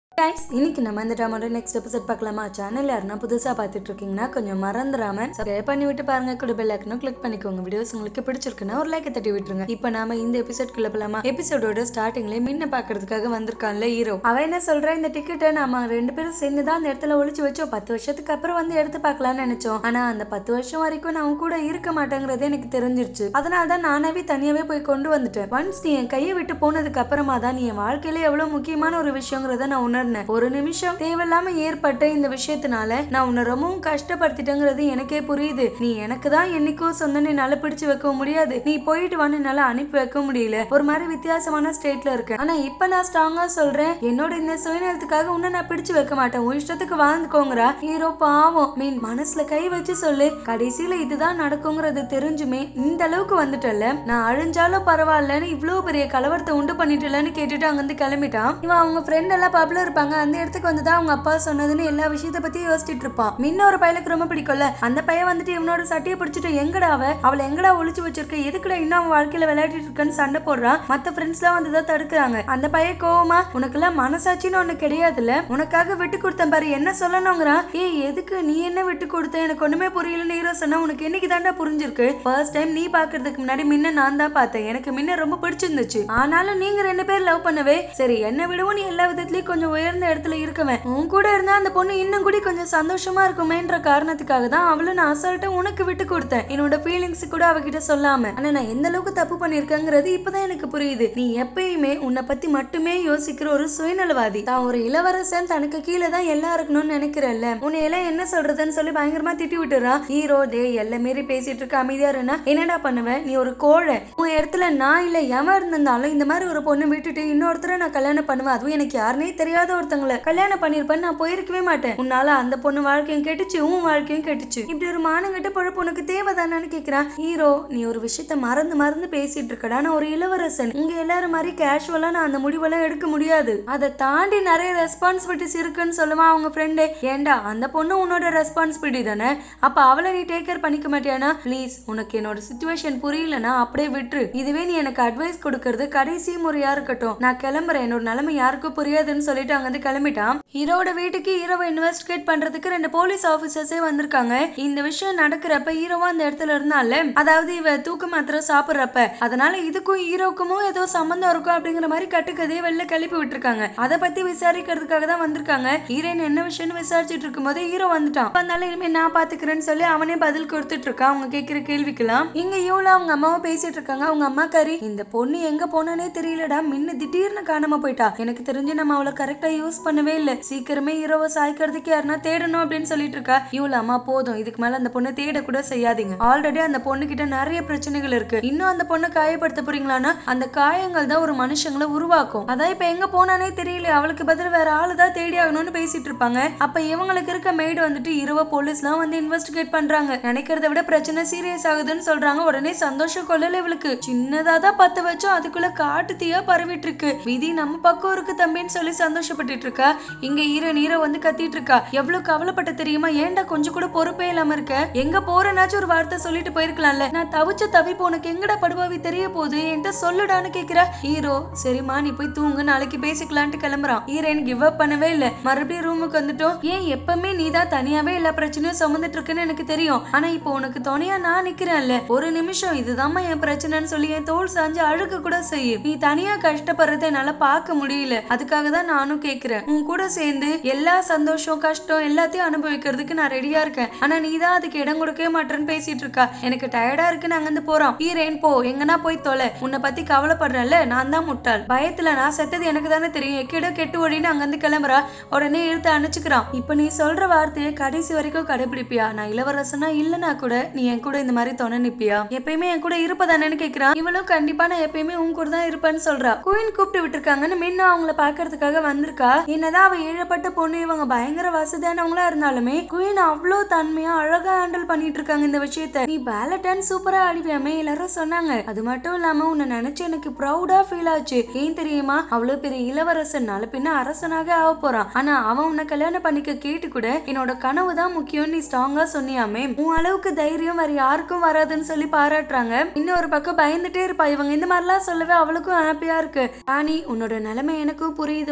Guys இன்னைக்கு நம்ம இந்த ட்ராமாவோட நெக்ஸ்ட் எபிசோட் பார்க்கலாமா சேனல் யாருன்னா புதுசாக பார்த்துட்டு இருக்கீங்கன்னா கொஞ்சம் மறந்துடாம சப்ஸ்கிரைப் பண்ணி விட்டு பாருங்க கூட பெல் ஐக்கனும் கிளிக் பண்ணிக்கோங்க வீடியோஸ் உங்களுக்கு பிடிச்சிருக்குன்னா ஒரு லைக்கை தட்டி விட்டுருங்க இப்போ நாம இந்த எபிசோட்குள்ள போலாமா எபிசோடோட ஸ்டார்டிங்லேயே மின்ன பார்க்கறதுக்காக வந்திருக்கான்ல ஹீரோ அவன் என்ன சொல்றா இந்த டிக்கெட்டை நாம ரெண்டு பேரும் சேர்ந்து தான் அந்த இடத்துல ஒளிச்சு வச்சோம் பத்து வருஷத்துக்கு அப்புறம் வந்து எடுத்து பார்க்கலாம்னு நினைச்சோம் ஆனா அந்த பத்து வருஷம் வரைக்கும் நான் உன் கூட இருக்க மாட்டேங்கிறது எனக்கு தெரிஞ்சிருச்சு அதனால தான் நானாவே தனியாவே போய் கொண்டு வந்துட்டேன் ஒன்ஸ் நீ என் கையை விட்டு போனதுக்கு அப்புறமா தான் நீ என் வாழ்க்கையில எவ்வளவு முக்கியமான ஒரு விஷயங்கிறத நான் உணர்ந்தேன் ஒரு நிமிஷம் தேவையில்லாம ஏற்பட்ட இந்த விஷயத்தினால நான் உன்னை ரொம்பவும் கஷ்டப்படுத்திட்டேங்கிறது எனக்கே புரியுது நீ எனக்கு தான் என்னைக்கோ சொந்தன்னு என்னால பிடிச்சு வைக்க முடியாது நீ போயிட்டு வான்னு என்னால அனுப்பி வைக்க முடியல ஒரு மாதிரி வித்தியாசமான ஸ்டேட்ல இருக்கேன் ஆனா இப்ப நான் ஸ்ட்ராங்கா சொல்றேன் என்னோட இந்த சுயநலத்துக்காக உன்னை நான் பிடிச்சு வைக்க மாட்டேன் உன் இஷ்டத்துக்கு வாழ்ந்துக்கோங்கறா ஹீரோ பாவம் மீன் மனசுல கை வச்சு சொல்லு கடைசியில இதுதான் நடக்குங்கிறது தெரிஞ்சுமே இந்த அளவுக்கு வந்துட்டல நான் அழிஞ்சாலும் பரவாயில்லன்னு இவ்வளவு பெரிய கலவரத்தை உண்டு பண்ணிட்டலன்னு கேட்டுட்டு அங்கிருந்து கிளம்பிட்டான் இவன் அவங்க ஃப்ரெண்ட் எல்லாம் பப்ல இருப்பாங்க அந்த இடத்துக்கு வந்துதான் அவங்க அப்பா சொன்னதுன்னு எல்லா விஷயத்த பத்தி யோசிச்சுட்டு இருப்பான் மின்ன ஒரு பையலுக்கு ரொம்ப பிடிக்கும்ல அந்த பையன் வந்துட்டு இவனோட சட்டையை பிடிச்சிட்டு எங்கடா அவ அவளை எங்கடா ஒளிச்சு வச்சிருக்க எதுக்குடா இன்னும் அவன் வாழ்க்கையில விளையாடிட்டு இருக்கன்னு சண்டை போடுறான் மத்த ஃப்ரெண்ட்ஸ் எல்லாம் வந்து தான் தடுக்கிறாங்க அந்த பையன் கோவமா உனக்கெல்லாம் மனசாட்சின்னு ஒண்ணு கிடையாதுல்ல உனக்காக விட்டு கொடுத்தேன் பாரு என்ன சொல்லணுங்கிறான் ஏய் எதுக்கு நீ என்ன விட்டு கொடுத்த எனக்கு ஒண்ணுமே புரியலன்னு ஹீரோ சொன்னா உனக்கு என்னைக்கு தாண்டா புரிஞ்சிருக்கு ஃபர்ஸ்ட் டைம் நீ பாக்குறதுக்கு முன்னாடி முன்ன நான் தான் பார்த்தேன் எனக்கு முன்ன ரொம்ப பிடிச்சிருந்துச்சு ஆனாலும் நீங்க ரெண்டு பேர் லவ் பண்ணவே சரி என்ன விடவும் நீ எல்லா விதத்துலயும் கொஞ்சம் உயர்ந்த இடத்துல இருக்கவன் உன் கூட இருந்தா அந்த பொண்ணு இன்னும் கூட கொஞ்சம் சந்தோஷமா இருக்குமேன்ற காரணத்துக்காக தான் அவளும் நான் அசால்ட்டா உனக்கு விட்டு கொடுத்தேன் என்னோட ஃபீலிங்ஸ் கூட அவகிட்ட சொல்லாம ஆனா நான் எந்த அளவுக்கு தப்பு பண்ணிருக்கேங்கிறது இப்பதான் எனக்கு புரியுது நீ எப்பயுமே உன்னை பத்தி மட்டுமே யோசிக்கிற ஒரு சுயநலவாதி தான் ஒரு இளவரசன் தனக்கு கீழே தான் எல்லாம் இருக்கணும்னு நினைக்கிறல்ல உன்னை எல்லாம் என்ன சொல்றதுன்னு சொல்லி பயங்கரமா திட்டி விட்டுறான் ஹீரோ டே எல்லாம் மீறி பேசிட்டு இருக்க அமைதியா இருந்தா என்னடா பண்ணுவ நீ ஒரு கோழை உன் இடத்துல நான் இல்ல எவன் இருந்திருந்தாலும் இந்த மாதிரி ஒரு பொண்ணு விட்டுட்டு இன்னொருத்தரை நான் கல்யாணம் பண்ணுவேன் அதுவும் எனக்கு யாருனே தெரியாத ஒருத்தங்களை கல்யாணம் பண்ணிருப்பேன் நான் போயிருக்கவே மாட்டேன் உன்னால அந்த பொண்ணு வாழ்க்கையும் கெட்டுச்சு உன் வாழ்க்கையும் கெட்டுச்சு இப்படி ஒரு மானங்கிட்ட பொழப்பு உனக்கு தேவைதானு கேக்குறான் ஹீரோ நீ ஒரு விஷயத்த மறந்து மறந்து பேசிட்டு இருக்கடா நான் ஒரு இளவரசன் உங்க எல்லாரும் மாதிரி கேஷுவலா நான் அந்த முடிவெல்லாம் எடுக்க முடியாது அதை தாண்டி நிறைய ரெஸ்பான்சிபிலிட்டிஸ் இருக்குன்னு சொல்லுவான் அவங்க ஃப்ரெண்டு ஏண்டா அந்த பொண்ணு உன்னோட ரெஸ்பான்சிபிலிட்டி தானே அப்ப அவளை நீ டேக் கேர் பண்ணிக்க மாட்டியானா ப்ளீஸ் உனக்கு என்னோட சுச்சுவேஷன் புரியலனா அப்படியே விட்டுரு இதுவே நீ எனக்கு அட்வைஸ் கொடுக்கறது கடைசி முறையா இருக்கட்டும் நான் கிளம்புறேன் என்னோட நிலைமை யாருக்கும் புரியாதுன்னு சொல்லிட்டு அங்க இருந்து கிளம்பிட்டான் ஹீரோட வீட்டுக்கு ஹீரோவை இன்வெஸ்டிகேட் பண்றதுக்கு ரெண்டு போலீஸ் ஆபீசர்ஸே வந்திருக்காங்க இந்த விஷயம் நடக்கிறப்ப ஹீரோவா அந்த இடத்துல இருந்தால அதாவது இவ தூக்க மாத்திரை சாப்பிடுறப்ப அதனால இதுக்கும் ஹீரோக்குமோ ஏதோ சம்பந்தம் இருக்கும் அப்படிங்கிற மாதிரி கட்டுக்கதையை வெளில கிளப்பி விட்டுருக்காங்க அதை பத்தி விசாரிக்கிறதுக்காக தான் வந்திருக்காங்க ஹீரோயின் என்ன விஷயம்னு விசாரிச்சுட்டு இருக்கும்போது ஹீரோ வந்துட்டான் வந்தாலும் இனிமே நான் பாத்துக்கிறேன்னு சொல்லி அவனே பதில் கொடுத்துட்டு இருக்கான் அவங்க கேட்கிற கேள்விக்கெல்லாம் இங்க இவ்வளவு அவங்க அம்மாவும் பேசிட்டு இருக்காங்க அவங்க அம்மா கறி இந்த பொண்ணு எங்க போனானே தெரியலடா மின்னு திடீர்னு காணாம போயிட்டா எனக்கு தெரிஞ்சு நம்ம அவளை கரெக்டா யூஸ் பண்ணவே இல்ல சீக்கிரமே ஹீரோவை சாய்க்கிறதுக்கு யாருன்னா தேடணும் அப்படின்னு சொல்லிட்டு இருக்கா இவ்வளவு அம்மா போதும் இதுக்கு மேல அந்த பொண்ணை தேட கூட செய்யாதீங்க ஆல்ரெடி அந்த பொண்ணு கிட்ட நிறைய பிரச்சனைகள் இருக்கு இன்னும் அந்த பொண்ணை காயப்படுத்த போறீங்களான்னா அந்த காயங்கள் தான் ஒரு மனுஷங்களை உருவாக்கும் அதான் இப்ப எங்க போனானே தெரியல அவளுக்கு பதில் வேற ஆளு தான் தேடி ஆகணும்னு பேசிட்டு இருப்பாங்க அப்ப இவங்களுக்கு இருக்க மெய்டு வந்துட்டு இரவ போலீஸ்லாம் வந்து இன்வெஸ்டிகேட் பண்றாங்க நினைக்கிறத விட பிரச்சனை சீரியஸ் ஆகுதுன்னு சொல்றாங்க உடனே சந்தோஷம் கொள்ளல இவளுக்கு சின்னதா தான் பத்த வச்சோம் அதுக்குள்ள காட்டு தீயா பரவிட்டு இருக்கு விதி நம்ம பக்கம் இருக்கு தம்பின்னு சொல்லி சந்தோஷப்பட்டுட்டு இருக்கா இங்க ஈர நீர வந்து கத்திட்டு இருக்கா எவ்வளவு கவலைப்பட்ட தெரியுமா ஏன்டா கொஞ்சம் கூட பொறுப்பே இல்லாம இருக்க எங்க போறேனாச்சும் ஒரு வார்த்தை சொல்லிட்டு போயிருக்கலாம்ல நான் தவிச்ச தவிப்பு உனக்கு எங்கடா படுபாவி தெரிய போகுது என்கிட்ட சொல்லுடான்னு கேக்குற ஹீரோ சரிம்மா நீ போய் தூங்கு நாளைக்கு பேசிக்கலான்ட்டு கிளம்புறான் ஹீரோயின் கிவ் அப் பண்ணவே இல்ல மறுபடியும் ரூமுக்கு வந்துட்டோம் ஏன் எப்பவுமே நீ தான் தனியாவே எல்லா பிரச்சனையும் சுமந்துட்டு இருக்குன்னு எனக்கு தெரியும் ஆனா இப்போ உனக்கு துணையா நான் நிக்கிறேன்ல ஒரு நிமிஷம் இதுதாம்மா என் பிரச்சனைன்னு சொல்லி என் தோல் சாஞ்சு அழுக கூட செய்யும் நீ தனியா கஷ்டப்படுறதை என்னால பார்க்க முடியல அதுக்காக தான் நானும் கேக்குறேன் உன் கூட சேர்ந்து எல்லா சந்தோஷம் கஷ்டம் எல்லாத்தையும் அனுபவிக்கிறதுக்கு நான் ரெடியா இருக்கேன் ஆனா நீ தான் அதுக்கு இடம் கொடுக்கவே மாட்டேன்னு பேசிட்டு இருக்கா எனக்கு டயர்டா இருக்குன்னு அங்கிருந்து போறான் ஹீரோயின் போ எங்கன்னா போய் தொலை உன்னை பத்தி கவலைப்படுறேன்ல நான் தான் முட்டாள் பயத்துல நான் செத்தது எனக்கு தானே தெரியும் எக்கிட கெட்டு ஓடின்னு அங்கிருந்து கிளம்புறா உடனே இழுத்து அணைச்சுக்கிறான் இப்ப நீ சொல்ற வார்த்தையை கடைசி வரைக்கும் கடைபிடிப்பியா நான் இளவரசனா இல்லனா கூட நீ என் கூட இந்த மாதிரி துணை நிப்பியா எப்பயுமே என் கூட இருப்பதானேன்னு கேக்குறான் இவளும் கண்டிப்பா நான் எப்பயுமே உன் கூட தான் இருப்பேன்னு சொல்றா குயின் கூப்பிட்டு விட்டுருக்காங்கன்னு மின்ன அவங்கள பாக்குறதுக்காக வந்திருக்கா என்னதான் அவ ஏழப்பட்ட பொண்ணு இவங்க பயங்கர வசதியானவங்களா இருந்தாலுமே குயின் அவ்வளோ தன்மையா அழகா ஹேண்டில் பண்ணிட்டு இருக்காங்க இந்த விஷயத்த நீ பேலட்டன் சூப்பரா ஆடிவியாமே எல்லாரும் சொன்னாங்க அது மட்டும் இல்லாம உன்னை நினைச்சு எனக்கு ப்ரௌடா ஃபீல் ஆச்சு ஏன் தெரியுமா அவ்வளவு பெரிய இளவரசன் நாளை பின்ன அரசனாக ஆக போறான் ஆனா அவன் உன்னை கல்யாணம் பண்ணிக்க கேட்டு கூட என்னோட கனவு தான் முக்கியம் நீ ஸ்ட்ராங்கா சொன்னியாமே உன் அளவுக்கு தைரியம் வேற யாருக்கும் வராதுன்னு சொல்லி பாராட்டுறாங்க இன்னொரு பக்கம் பயந்துட்டே இருப்பா இவங்க இந்த மாதிரிலாம் சொல்லவே அவளுக்கும் ஹாப்பியா இருக்கு ஆனி உன்னோட நிலைமை எனக்கும் புரியுதுமா இந்த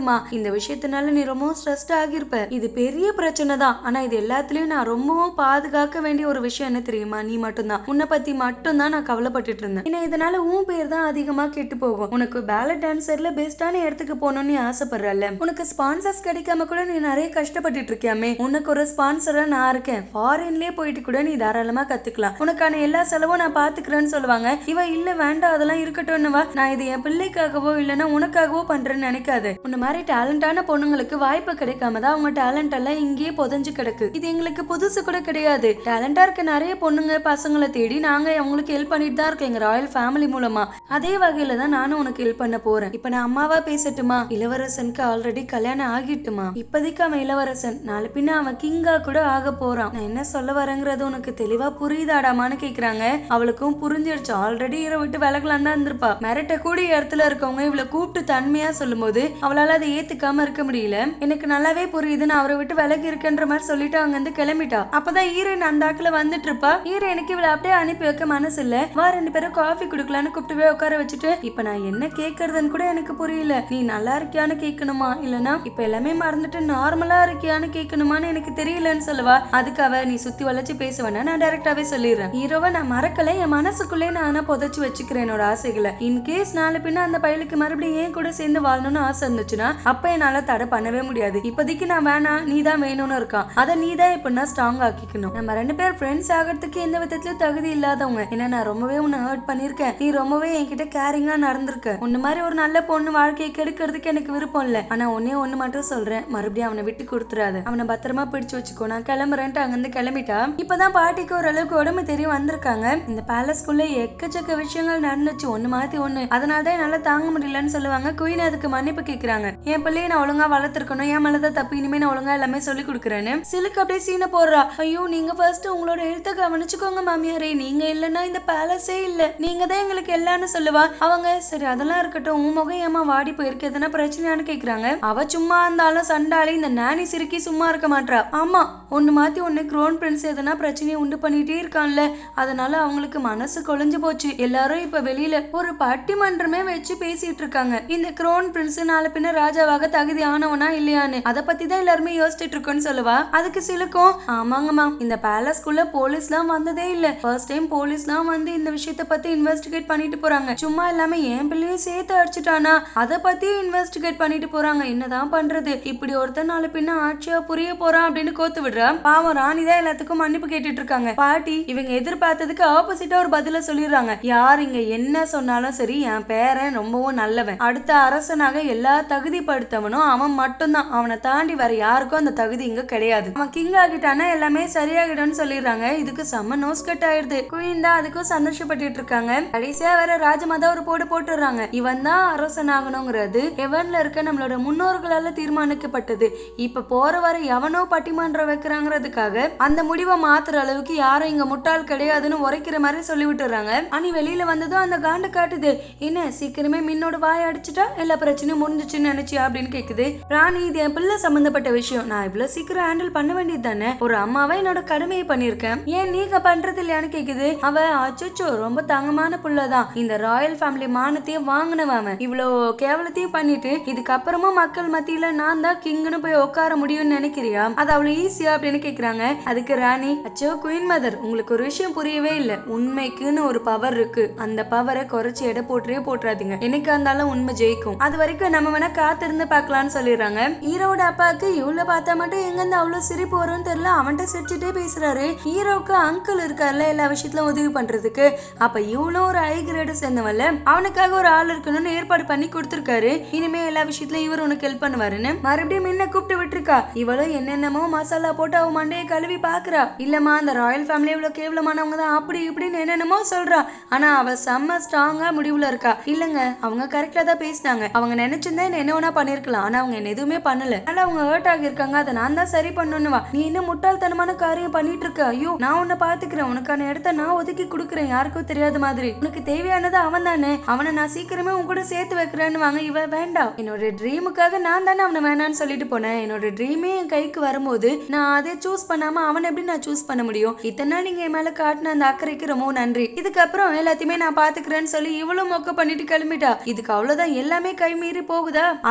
இந்த விஷயத்தினால நீ ரொம்ப ஸ்ட்ரெஸ்ட் ஆகியிருப்ப இது பெரிய பிரச்சனை தான் ஆனா இது எல்லாத்துலயும் நான் ரொம்பவும் பாதுகாக்க வேண்டிய ஒரு விஷயம் என்ன தெரியுமா நீ மட்டும்தான் உன்னை பத்தி மட்டும்தான் நான் கவலைப்பட்டுட்டு இருந்தேன் ஏன்னா இதனால உன் பேர் தான் அதிகமா கெட்டு போகும் உனக்கு பேலட் டான்சர்ல பெஸ்டான இடத்துக்கு போகணும்னு நீ ஆசைப்படுறல உனக்கு ஸ்பான்சர்ஸ் கிடைக்காம கூட நீ நிறைய கஷ்டப்பட்டுட்டு இருக்கியாமே உனக்கு ஒரு ஸ்பான்சரா நான் இருக்கேன் ஃபாரின்லயே போயிட்டு கூட நீ தாராளமா கத்துக்கலாம் உனக்கான எல்லா செலவும் நான் பாத்துக்கிறேன்னு சொல்லுவாங்க இவ இல்ல வேண்டாம் அதெல்லாம் இருக்கட்டும்னு வா நான் இது என் பிள்ளைக்காகவோ இல்லைன்னா உனக்காகவோ பண்றேன்னு நினைக்காது உன்ன மாதிரி டேலண்டான பொண்ணுங்களுக்கு வாய்ப்பு கிடைக்காம தான் அவங்க டேலண்ட் எல்லாம் இங்கேயே புதஞ்சு கிடக்கு இது எங்களுக்கு புதுசு கூட கிடையாது டேலண்டா இருக்க நிறைய பொண்ணுங்க பசங்களை தேடி நாங்க அவங்களுக்கு ஹெல்ப் பண்ணிட்டு தான் இருக்கோம் எங்க ராயல் ஃபேமிலி மூலமா அதே வகையில தான் நானும் உனக்கு ஹெல்ப் பண்ண போறேன் இப்ப நான் அம்மாவா பேசட்டுமா இளவரசனுக்கு ஆல்ரெடி கல்யாணம் ஆகிட்டுமா இப்போதைக்கு அவன் இளவரசன் நாளை பின்ன அவன் கிங்கா கூட ஆக போறான் நான் என்ன சொல்ல வரேங்கிறது உனக்கு தெளிவா புரியுதாடாமான்னு கேக்குறாங்க அவளுக்கும் புரிஞ்சிருச்சு ஆல்ரெடி ஹீரோ விட்டு விலகலாம் தான் இருந்திருப்பா மிரட்ட கூடிய இடத்துல இருக்கவங்க இவளை கூப்பிட்டு தன்மையா சொல்லும்போது அவளால அதை ஏத்துக்காம இருக்க முடியல எனக்கு நல்லாவே புரியுது நான் அவரை விட்டு விலகி இருக்கேன்ற மாதிரி சொல்லிட்டு அங்க இருந்து கிளம்பிட்டா அப்பதான் ஹீரோயின் அந்த ஆக்குல வந்துட்டு இருப்பா ஹீரோ எனக்கு இவளை அப்படியே அனுப்பி வைக்க மனசு இல்ல வா ரெண்டு பேரும் காஃபி குடுக்கலான்னு கூப்பிட்டு போய் உட்கார வச்சுட்டு இப்ப நான் என்ன கேக்குறதுன்னு கூட எனக்கு புரியல நீ நல்லா இருக்கியான்னு கேட்கணுமா இல்லனா இப்ப எல்லாமே மறந்துட்டு நார்மலா இருக்கியான்னு கேட்கணுமான்னு எனக்கு தெரியலன்னு சொல்லுவா அதுக்கு அவ நீ சுத்தி வளைச்சு பேசுவேனா நான் டைரக்டாவே சொல்லிடுறேன் ஹீரோவை நான் மறக்கல என் மனசுக்குள்ளே நான் ஆனா புதைச்சு வச்சுக்கிறேன் என்னோட ஆசைகளை இன்கேஸ் நாளை பின்ன அந்த பையலுக்கு மறுபடியும் ஏன் கூட சேர்ந்து வாழணும்னு ஆசை இருந்துச்சுன்னா அப்ப என்னால தடை பண்ணவே முடியாது இப்போதைக்கு நான் வேணாம் நீ தான் வேணும்னு இருக்கான் அதை நீ தான் எப்படின்னா ஸ்ட்ராங் ஆக்கிக்கணும் நம்ம ரெண்டு பேர் ஃப்ரெண்ட்ஸ் ஆகிறதுக்கு எந்த விதத்திலயும் தகுதி இல்லாதவங்க ஏன்னா நான் ரொம்பவே உன்னை ஹர்ட் பண்ணிருக்கேன் நீ ரொம்பவே என்கிட்ட கேரிங்கா நடந்திருக்க உன்ன மாதிரி ஒரு நல்ல பொண்ணு வாழ்க்கையை கெடுக்கிறதுக்கு எனக்கு விருப்பம் இல்ல ஆனா ஒன்னே ஒண்ணு மட்டும் சொல்றேன் மறுபடியும் அவனை விட்டு கொடுத்துறாது அவனை பத்திரமா பிடிச்சு வச்சுக்கோ நான் கிளம்புறேன்ட்டு அங்கிருந்து கிளம்பிட்டா இப்பதான் பாட்டிக்கு ஓரளவுக்கு உடம்பு தெரிய வந்திருக்காங்க இந்த பேலஸ்குள்ள எக்கச்சக்க விஷயங்கள் நடந்துச்சு ஒண்ணு மாத்தி ஒண்ணு அதனால தான் என்னால தாங்க முடியலன்னு சொல்லுவாங்க குயின் அதுக்கு மன்னிப்பு கேக்குறாங்க என் பிள்ளைய நான் ஒழுங்கா வளர்த்துருக்கணும் என் மேலதான் தப்பு இனிமே நான் ஒழுங்கா எல்லாமே சொல்லி கொடுக்குறேன்னு சிலுக்கு அப்படியே சீனை போடுறா ஐயோ நீங்க ஃபர்ஸ்ட் உங்களோட எழுத்த கவனிச்சுக்கோங்க மாமியாரே நீங்க இல்லைன்னா இந்த பேலஸே இல்ல நீங்க தான் எங்களுக்கு எல்லாம்னு சொல்லுவா அவங்க சரி அதெல்லாம் இருக்கட்டும் உன் முகம் ஏமா வாடி போயிருக்கு எதனா பிரச்சனையான்னு கேக்குறாங்க அவ சும்மா இருந்தாலும் சண்டாளி இந்த நானி சிரிக்கி சும்மா இருக்க மாட்றா ஆமா ஒண்ணு மாத்தி ஒண்ணு க்ரோன் பிரின்ஸ் எதனா பிரச்சனையை உண்டு பண்ணிட்டே இருக்கான்ல அதனால அவங்களுக்கு மனசு கொலைஞ்சு போச்சு எல்லாரும் இப்ப வெளியில ஒரு பட்டிமன்றமே வச்சு பேசிட்டு இருக்காங்க இந்த க்ரோன் பிரின்ஸ் நாளை பின்ன ராஜாவாக தகுதி ஆனவனா இல்லையான்னு அத பத்தி தான் எல்லாருமே யோசிச்சுட்டு இருக்கோன்னு சொல்லுவா அதுக்கு சிலுக்கும் ஆமாங்கம்மா இந்த பேலஸ்குள்ள போலீஸ்லாம் வந்ததே இல்ல ஃபர்ஸ்ட் டைம் போலீஸ்லாம் வந்து இந்த விஷயத்த பத்தி இன்வெஸ்டிகேட் பண்ணிட்டு போறாங்க சும்மா இல்லாம என் பிள்ளையும் சேர்த்து அடிச்சுட்டானா அத பத்தி இன்வெஸ்டிகேட் பண்ணிட்டு போறாங்க என்னதான் பண்றது இப்படி ஒருத்தன் நாலு பின்ன ஆட்சியா புரிய போறான் அப்படின்னு கோத்து விடுறா பாவம் ராணி தான் எல்லாத்துக்கும் மன்னிப்பு கேட்டுட்டு இருக்காங்க பாட்டி இவங்க எதிர்பார்த்ததுக்கு ஆப்போசிட்டா ஒரு பதில சொல்லிடுறாங்க யார் இங்க என்ன சொன்னாலும் சரி என் பேரன் ரொம்பவும் நல்லவன் அடுத்த அரசனாக எல்லா தகுதிப்படுத்தவனும் அவன் மட்டும்தான் அவனை தாண்டி வேற யாருக்கும் அந்த தகுதி இங்க கிடையாது அவன் கிங் ஆகிட்டானா எல்லாமே சரியாகிடும்னு சொல்லிடுறாங்க இதுக்கு செம்ம நோஸ் கட் ஆயிடுது குயின் தான் அதுக்கும் சந்தோஷப்பட்டுட்டு இருக்காங்க கடைசியா வேற ராஜமாதா ஒரு போடு போட்டுடுறாங்க இவன் தான் அரசன் ஆகணுங்கிறது எவன்ல இருக்க நம்மளோட முன்னோர்களால தீர்மானிக்கப்பட்டது இப்ப போற வர எவனோ பட்டிமன்றம் வைக்கிறாங்கிறதுக்காக அந்த முடிவை மாத்துற அளவுக்கு யாரும் இங்க முட்டாள் கிடையாதுன்னு உரைக்கிற மாதிரி சொல்லி விட்டுறாங்க அனி வெளியில வந்ததும் அந்த காண்டு காட்டுது என்ன சீக்கிரமே மின்னோட வாய் அடிச்சுட்டா எல்லா பிரச்சனையும் முடிஞ்சிச்சுன்னு நினைச்சியா அப்படின்னு கேக்குது ராணி இது என் பிள்ளை சம்பந்தப்பட்ட விஷயம் நான் இவ்வளவு சீக்கிரம் ஹேண்டில் பண்ண வேண்டியது தானே ஒரு அம்மாவை என்னோட கடமையை பண்ணியிருக்கேன் ஏன் நீங்க பண்றது இல்லையான்னு கேக்குது அவ அச்சோ ரொம்ப தங்கமான புள்ளதான் இந்த ராயல் ஃபேமிலி மானத்தையும் வாங்கினவன் அவன் இவ்வளோ கேவலத்தையும் பண்ணிட்டு இதுக்கப்புறமா மக்கள் மத்தியில நான் தான் கிங்னு போய் உட்கார முடியும்னு நினைக்கிறியா அது அவ்வளவு ஈஸியா அப்படின்னு கேக்குறாங்க அதுக்கு ராணி அச்சோ குயின் மதர் உங்களுக்கு ஒரு விஷயம் புரியவே இல்ல உண்மைக்குன்னு ஒரு பவர் இருக்கு அந்த பவரை குறைச்சு எடை போட்டுறே போட்டுறாதீங்க என்னைக்கா இருந்தாலும் உண்மை ஜெயிக்கும் அது வரைக்கும் நம்ம வேணா காத்திருந்து பார்க்கலாம்னு சொல்லிடுறாங்க ஹீரோட அப்பாவுக்கு இவ்வளவு பார்த்தா மட்டும் எங்க இருந்து அவ்வளவு சிரிப்பு வரும்னு தெரியல அவன்கிட்ட சிரிச்சுட்டே பேசுறாரு ஹீரோவுக்கு அங்கிள் இருக்கார்ல எல்லா விஷயத்திலும் உதவி பண்றதுக்கு அப்ப இவனும் ஒரு ஹை கிரேடு சேர்ந்தவன்ல அவனுக்காக ஒரு ஆள் இருக்கணும்னு ஏற்பாடு பண்ணி கொடுத்துருக்காரு இனிமே எல்லா விஷயத்திலும் இவர் உனக்கு ஹெல்ப் பண்ணுவாருன்னு மறுபடியும் என்ன கூப்பிட்டு விட்டுருக்கா இவளும் என்னென்னமோ மசாலா போட்டு அவ மண்டையை கழுவி பாக்குறா இல்லம்மா அந்த ராயல் ஃபேமிலி இவ்வளவு கேவலமானவங்க தான் அப்படி இப்படின்னு என்னென்னமோ சொல்றா ஆனா அவ செம்ம ஸ்ட்ராங்கா முடிவுல இருக்கா இல்லங்க அவங்க கரெக்டா தான் பேசினாங்க அவங்க நினைச்சிருந்தா என்ன என்ன வேணா பண்ணிருக்கலாம் ஆனா அவங்க என்ன எதுவுமே பண்ணல அதனால அவங்க ஹர்ட் ஆகியிருக்காங்க அதை நான் தான் சரி பண்ணணுவா நீ என்ன முட்டாள்தனமான காரியம் பண்ணிட்டு இருக்க ஐயோ நான் உன்னை பாத்துக்கிறேன் உனக்கான இடத்த நான் ஒதுக்கி கொடுக்குறேன் யாருக்கும் தெரியாத மாதிரி உனக்கு தேவையானது அவன் தானே அவனை நான் சீக்கிரமே உன் கூட சேர்த்து வைக்கிறேன்னு வாங்க இவ வேண்டாம் என்னோட ட்ரீமுக்காக நான் தானே அவனை வேணான்னு சொல்லிட்டு போனேன் என்னோட ட்ரீமே என் கைக்கு வரும்போது நான் அதை சூஸ் பண்ணாம அவனை எப்படி நான் சூஸ் பண்ண முடியும் இத்தனை நாள் நீங்க என் மேல காட்டின அந்த அக்கறைக்கு ரொம்ப நன்றி இதுக்கப்புறம் எல்லாத்தையுமே நான் பாத்துக்கிறேன்னு சொல்லி இவ்வளவு மொக்க பண்ணிட்டு கிளம்பிட்டா இதுக்கு அவ்வளவுதான் எல்லாமே கை மீறி போகுதா அழுது அழுது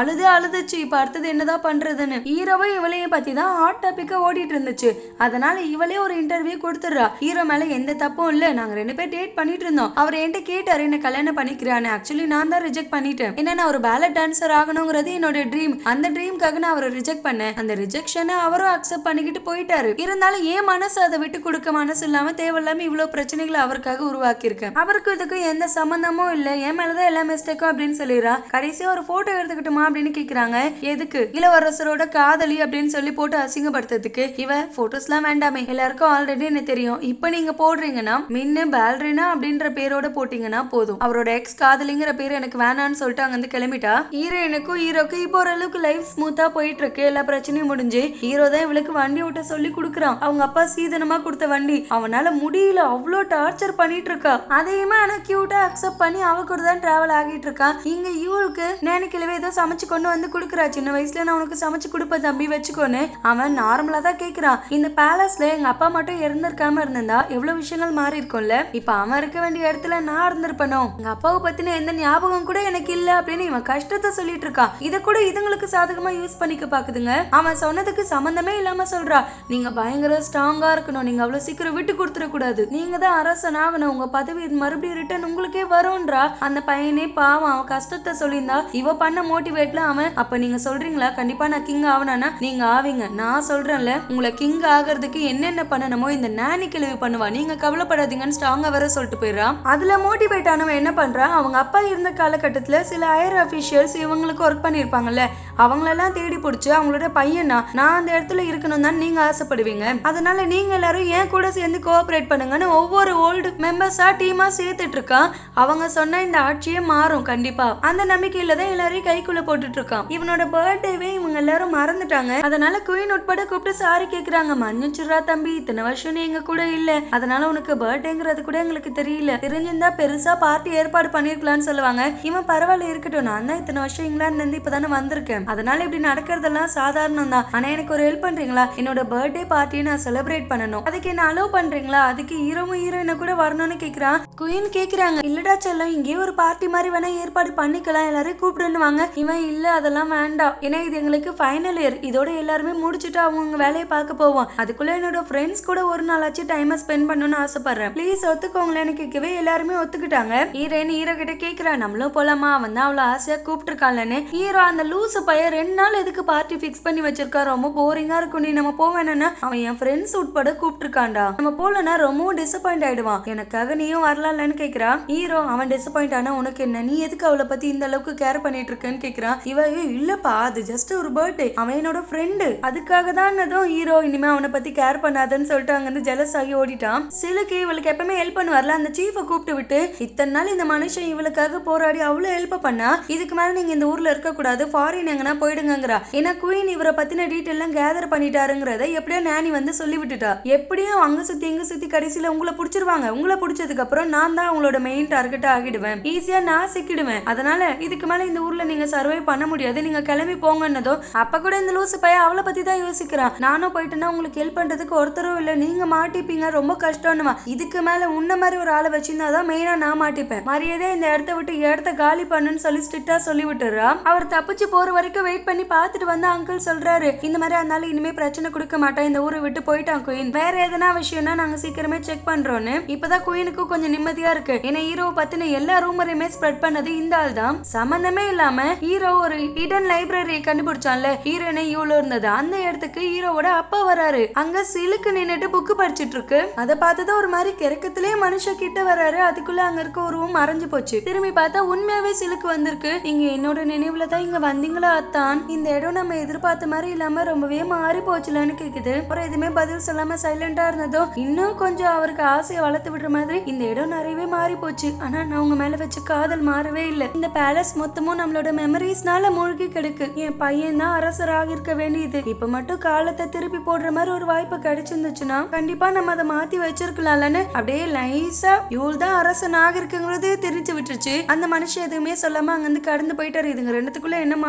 அழுதுச்சு இப்ப அடுத்தது என்னதான் பண்றதுன்னு ஹீரோவை இவளையும் பத்தி தான் ஹாட் டாபிக்கா ஓடிட்டு இருந்துச்சு அதனால இவளே ஒரு இன்டர்வியூ கொடுத்துடுறா ஹீரோ மேல எந்த தப்பும் இல்ல நாங்க ரெண்டு பேர் டேட் பண்ணிட்டு இருந்தோம் அவர் என்கிட்ட கேட்டாரு என்ன கல்யாணம் பண்ணிக்கிறான்னு ஆக்சுவலி நான் தான் ரிஜெக்ட் பண்ணிட்டேன் என்ன நான் ஒரு பேலட் டான்சர் ஆகணுங்கிறது என்னோட ட்ரீம் அந்த ட்ரீம்காக நான் அவரை ரிஜெக்ட் பண்ணேன் அந்த ரிஜெக்ஷனை அவரும் அக்செப்ட் பண்ணிக்கிட்டு போயிட்டாரு இருந்தாலும் ஏன் மனசு அதை விட்டு கொடுக்க மனசு இல்லாம தேவையில்லாம இவ்வளவு பிரச்சனைகளை அவருக்காக உருவாக்கி இருக்கேன் அவருக்கு இதுக்கு எந்த சம்பந்தமும் இல்ல என் மேலதான் எல்லா மிஸ்டேக்கும் அப்படின்னு சொல்லிடுறா கடைசியா ஒரு போட்டோ எடுத்துக்கிட்டுமா அப்படின்னு கேக்குறாங்க எதுக்கு இளவரசரோட காதலி அப்படின்னு சொல்லி போட்டு அசிங்கப்படுத்துறதுக்கு இவ போட்டோஸ்லாம் வேண்டாமே எல்லாருக்கும் ஆல்ரெடி என்ன தெரியும் இப்போ நீங்க போடுறீங்கன்னா மின்னு பேல்ரினா அப்படின்ற பேரோட போட்டீங்கன்னா போதும் அவரோட எக்ஸ் காதலிங்கிற பேர் எனக்கு வேணான்னு சொல்லிட்டு அங்க இருந்து கிளம்பிட்டா ஹீரோயினுக்கும் ஹீரோக்கு இப்போ ஓரளவுக்கு லைஃப் ஸ்மூத்தா போயிட்டு இருக்கு எல்லா பிரச்சனையும் முடிஞ்சு ஹீரோ தான் இவளுக்கு வண்டி ஓட்ட சொல்லி கொடுக்குறான் அவங்க அப்பா சீதனமா கொடுத்த வண்டி அவனால முடியல அவ்வளோ டார்ச்சர் பண்ணிட்டு இருக்கா அதையுமே ஆனா கியூட்டா அக்செப்ட் பண்ணி அவ கூட தான் டிராவல் ஆகிட்டு இருக்கா இங்க இவளுக்கு நேனிக்கிழவே ஏதோ சமைச்சு கொண்டு வந்து கொடுக்குறா சின்ன வயசுல நான் உனக்கு சமைச்சு கொடுப்பேன் தம்பி வச்சுக்கோன்னு அவன் நார்மலா தான் கேக்குறான் இந்த பேலஸ்ல எங்க அப்பா மட்டும் இறந்திருக்காம இருந்திருந்தா எவ்வளவு விஷயங்கள் மாறி இருக்கும்ல இப்ப அவன் இருக்க வேண்டிய இடத்துல நான் இருந்திருப்பனோ எங்க அப்பாவை பத்தின எந்த ஞாபகம் கூட எனக்கு இல்ல அப்படின்னு இவன் கஷ்டத்தை சொல்லிட்டு இருக்கான் இத கூட இதுங்களுக்கு சாதகமா யூஸ் பண்ணிக்க பாக்குதுங்க அவன் சொன்னதுக்கு சம்பந்தமே இல்லாம சொல்றா நீங்க பயங்கர ஸ்ட்ராங்கா இருக்கணும் நீங்க அவ்வளவு சீக்கிரம் விட்டு கொடுத்துட கூடாது நீங்க தான் அரசன் ஆகணும் உங்க பதவி மறுபடியும் ரிட்டர்ன் உங்களுக்கே வரும்ன்றா அந்த பையனே பாவம் அவன் கஷ்டத்தை சொல்லியிருந்தா இவ பண்ண மோட்டிவேட்ல அவன் அப்ப நீங்க சொல்றீங்களா கண்டிப்பா நான் கிங் ஆவனானா நீங்க ஆவீங்க நான் சொல்றேன்ல உங்களை கிங் ஆகிறதுக்கு என்னென்ன பண்ணணுமோ இந்த நானி கிழவி பண்ணுவா நீங்க கவலைப்படாதீங்கன்னு ஸ்ட்ராங்கா வேற சொல்லிட்டு போயிடுறான் அதுல மோட்டிவேட் ஆனவன் என்ன பண்றான் அவங்க அப்பா இருந்த காலகட்டத்துல சில ஹையர் அபிஷியல்ஸ் இவங்களுக்கு ஒர்க் பண்ணிருப்பாங்கல்ல அவங்களெல்லாம் தேடி பிடிச்சி அவங்களோட பையனா நான் அந்த இடத்துல இருக்கணும் தான் நீங்க ஆசைப்படுவீங்க அதனால நீங்க எல்லாரும் ஏன் கூட சேர்ந்து கோஆபரேட் பண்ணுங்கன்னு ஒவ்வொரு ஓல்டு மெம்பர்ஸா டீமா சேர்த்துட்டு இருக்கான் அவங்க சொன்ன இந்த ஆட்சியே மாறும் கண்டிப்பா அந்த நம்பிக்கையில தான் எல்லாரையும் கைக்குள்ள போட்டுட்டு இருக்கான் இவனோட பர்த்டேவே இவங்க எல்லாரும் மறந்துட்டாங்க அதனால குயின் உட்பட கூப்பிட்டு சாரி கேக்குறாங்க மன்னிச்சுடுறா தம்பி இத்தனை வருஷம் நீ எங்க கூட இல்ல அதனால உனக்கு பர்த்டேங்கிறது கூட எங்களுக்கு தெரியல தெரிஞ்சிருந்தா பெருசா பார்ட்டி ஏற்பாடு பண்ணிருக்கலாம்னு சொல்லுவாங்க இவன் பரவாயில்ல இருக்கட்டும் நான் தான் இத்தனை வருஷம் இங்கிலாந்துல இருந்து இப்பதானே வந்திருக்கேன் அதனால இப்படி நடக்கிறதெல்லாம் சாதாரணம் தான் ஆனா எனக்கு ஒரு ஹெல்ப் பண்றீங்களா என்னோட பர்த்டே பார்ட்டியை நான் செலிப்ரேட் பண்ணணும் அதுக்கு என்ன அலோவ் பண்றீங்களா அதுக்கு ஹீரோவும் ஹீரோயினை கூட வரணும்னு கேக்குறான் குயின் கேக்குறாங்க இல்லடா செல்லம் இங்கேயே ஒரு பார்ட்டி மாதிரி வேணா ஏற்பாடு பண்ணிக்கலாம் எல்லாரையும் கூப்பிடுவாங்க இவன் இல்ல அதெல்லாம் வேண்டாம் ஏன்னா இது எங்களுக்கு ஃபைனல் இயர் இதோட எல்லாருமே முடிச்சுட்டு அவங்க வேலையை பார்க்க போவோம் அதுக்குள்ள என்னோட ஃப்ரெண்ட்ஸ் கூட ஒரு நாளாச்சும் டைமை ஸ்பெண்ட் பண்ணணும்னு ஆசைப்படுறேன் ப்ளீஸ் ஒத்துக்கோங்களேன்னு கேட்கவே எல்லாருமே ஒத்துக்கிட்டாங்க ஹீரோயின் ஹீரோ கிட்ட கேக்குறா நம்மளும் போலாமா அவன் தான் அவ்வளவு ஆசையா கூப்பிட்டுருக்கான்லன்னு ஹீரோ அந்த லூசு பையன் ரெண்டு நாள் எதுக்கு பார்ட்டி ஃபிக்ஸ் பண்ணி வச்சிருக்கா ரொம்ப போரிங்கா இருக்கும் நீ நம்ம போவேனா அவன் என் ஃப்ரெண்ட்ஸ் உட்பட கூப்பிட்டுருக்கான்டா நம்ம போலனா ரொம்பவும் டிசப்பாயிண்ட் ஆயிடுவான் எனக்காக நீயும் வரலாம்லன்னு கேக்குறா ஹீரோ அவன் டிசப்பாயிண்ட் ஆனா உனக்கு என்ன நீ எதுக்கு அவளை பத்தி இந்த அளவுக்கு கேர் பண்ணிட்டு இருக்கேன்னு கேக்குறான் இவ "ஏய், இல்லப்பா அது ஜஸ்ட் ஒரு பர்த்டே அவன் என்னோட ஃப்ரெண்டு அதுக்காக தான் ஹீரோ இனிமே அவனை பத்தி கேர் பண்ணாதன்னு சொல்லிட்டு அங்க இருந்து ஜெலஸ் ஆகி ஓடிட்டான் சிலுக்கு இவளுக்கு எப்பவுமே ஹெல்ப் பண்ணுவார்ல அந்த சீஃபை கூப்பிட்டு விட்டு இத்தனை நாள் இந்த மனுஷன் இவளுக்காக போராடி அவ்வளவு ஹெல்ப் பண்ணா இதுக்கு மேல நீங்க இந்த ஊர்ல இருக்க கூடாது ஃபாரின் எங்கன்னா போயிடுங்கங்கிறா ஏன்னா குயின் இவரை பத்தின டீட்டெயில் எல்லாம் கேதர் பண்ணிட்டாருங்கிறத எப்படியோ நானி வந்து சொல்லி விட்டுட்டா எப்படியும் அங்க சுத்தி இங்க சுத்தி கடைசியில உங்களை பிடிச்சிருவாங்க உங்களை பிடிச்சதுக்கு அப்புறம் நான் தான் அவங்களோட மெயின் டார்கெட் ஆகிடுவேன் ஈஸியா நான் சிக்கிடுவேன் அதனால இதுக்கு மேல இந்த ஊர்ல நீங்க சர்வை பண்ண முடியாது நீங்க கிளம்பி போங்கன்னதும் அப்ப கூட இந்த லூசு பையன் அவளை பத்தி தான் யோசிக்கிறான் நானும் போயிட்டேன்னா உங்களுக்கு ஹெல்ப் பண்றதுக்கு ஒருத்தரும் இல்ல நீங்க மாட்டிப்பீங்க ரொம்ப கஷ்டம்னுவா இதுக்கு மேல உன்ன மாதிரி ஒரு ஆளை வச்சிருந்தா தான் மெயினா நான் மாட்டிப்பேன் மரியாதையா இந்த இடத்த விட்டு இடத்த காலி பண்ணுன்னு சொல்லி ஸ்ட்ரிக்டா சொல்லி விட்டுறா அவர் தப்பிச்சு போற வரைக்கும் வெயிட் பண்ணி பார்த்துட்டு வந்து அங்கிள் சொல்றாரு இந்த மாதிரி அதனால இனிமே பிரச்சனை கொடுக்க மாட்டான் இந்த ஊரை விட்டு போயிட்டான் குயின் வேற எதனா விஷயம்னா நாங்க சீக்கிரமே செக் பண்றோம்னு இப்பதான் குயினுக்கும் கொஞ்சம் நிம்மதியா இருக்கு ஏன்னா ஹீரோவை பத்தின எல்லா ரூமரையுமே ஸ்ப்ரெட் பண்ணது இந்த ஆள் தான் சம்பந்தமே இல்லாம ஹீரோ ஒரு ஹிடன் லைப்ரரி கண்டுபிடிச்சான்ல ஹீரோயினை இவ்வளவு இருந்தது அந்த இடத்துக்கு ஹீரோவோட அப்பா வராரு அங்க சிலுக்கு நின்னுட்டு புக்கு படிச்சிட்டு இருக்கு அதை பார்த்ததும் ஒரு மாதிரி கிறக்கத்திலே மனுஷன் கிட்ட வராரு அதுக்குள்ள அங்க இருக்க ஒரு room மறைஞ்சு போச்சு திரும்பி பார்த்தா உண்மையாவே சிலுக்கு வந்திருக்கு நீங்க என்னோட நினைவுல தான் இங்க வந்தீங்களா அத்தான் இந்த இடம் நம்ம எதிர்பார்த்த மாதிரி இல்லாம ரொம்பவே மாறி போச்சுலன்னு கேக்குது அப்புறம் எதுவுமே பதில் சொல்லாம சைலண்டா இருந்ததும் இன்னும் கொஞ்சம் அவருக்கு ஆசையை வளர்த்து விடுற மாதிரி இந்த இடம் நிறையவே மாறி போச்சு ஆனா நான் உங்க மேல வச்ச காதல் மாறவே இல்லை இந்த பேலஸ் மொத்தமும் நம்மளோட மெமரிஸ்னால மூழ்கி கிடக்கு என் பையன் தான் அரசராக இருக்க வேண்டியது இப்ப மட்டும் காலத்தை திருப்பி போடுற மாதிரி ஒரு வாய்ப்பு கிடைச்சிருந்துச்சுன்னா கண்டிப்பா நம்ம அதை மாத்தி வச்சிருக்கலாம்லன்னு அப்படியே லைஸா இவள் தான் அரசனாக இருக்குங்கிறது தெரிஞ்சு விட்டுருச்சு அந்த மனுஷன் எதுவுமே சொல்லாம அங்கிருந்து கடந்து போயிட்டாரு இதுங்க ரெண்டுத்துக்குள்ள என்ன மானுங்கிற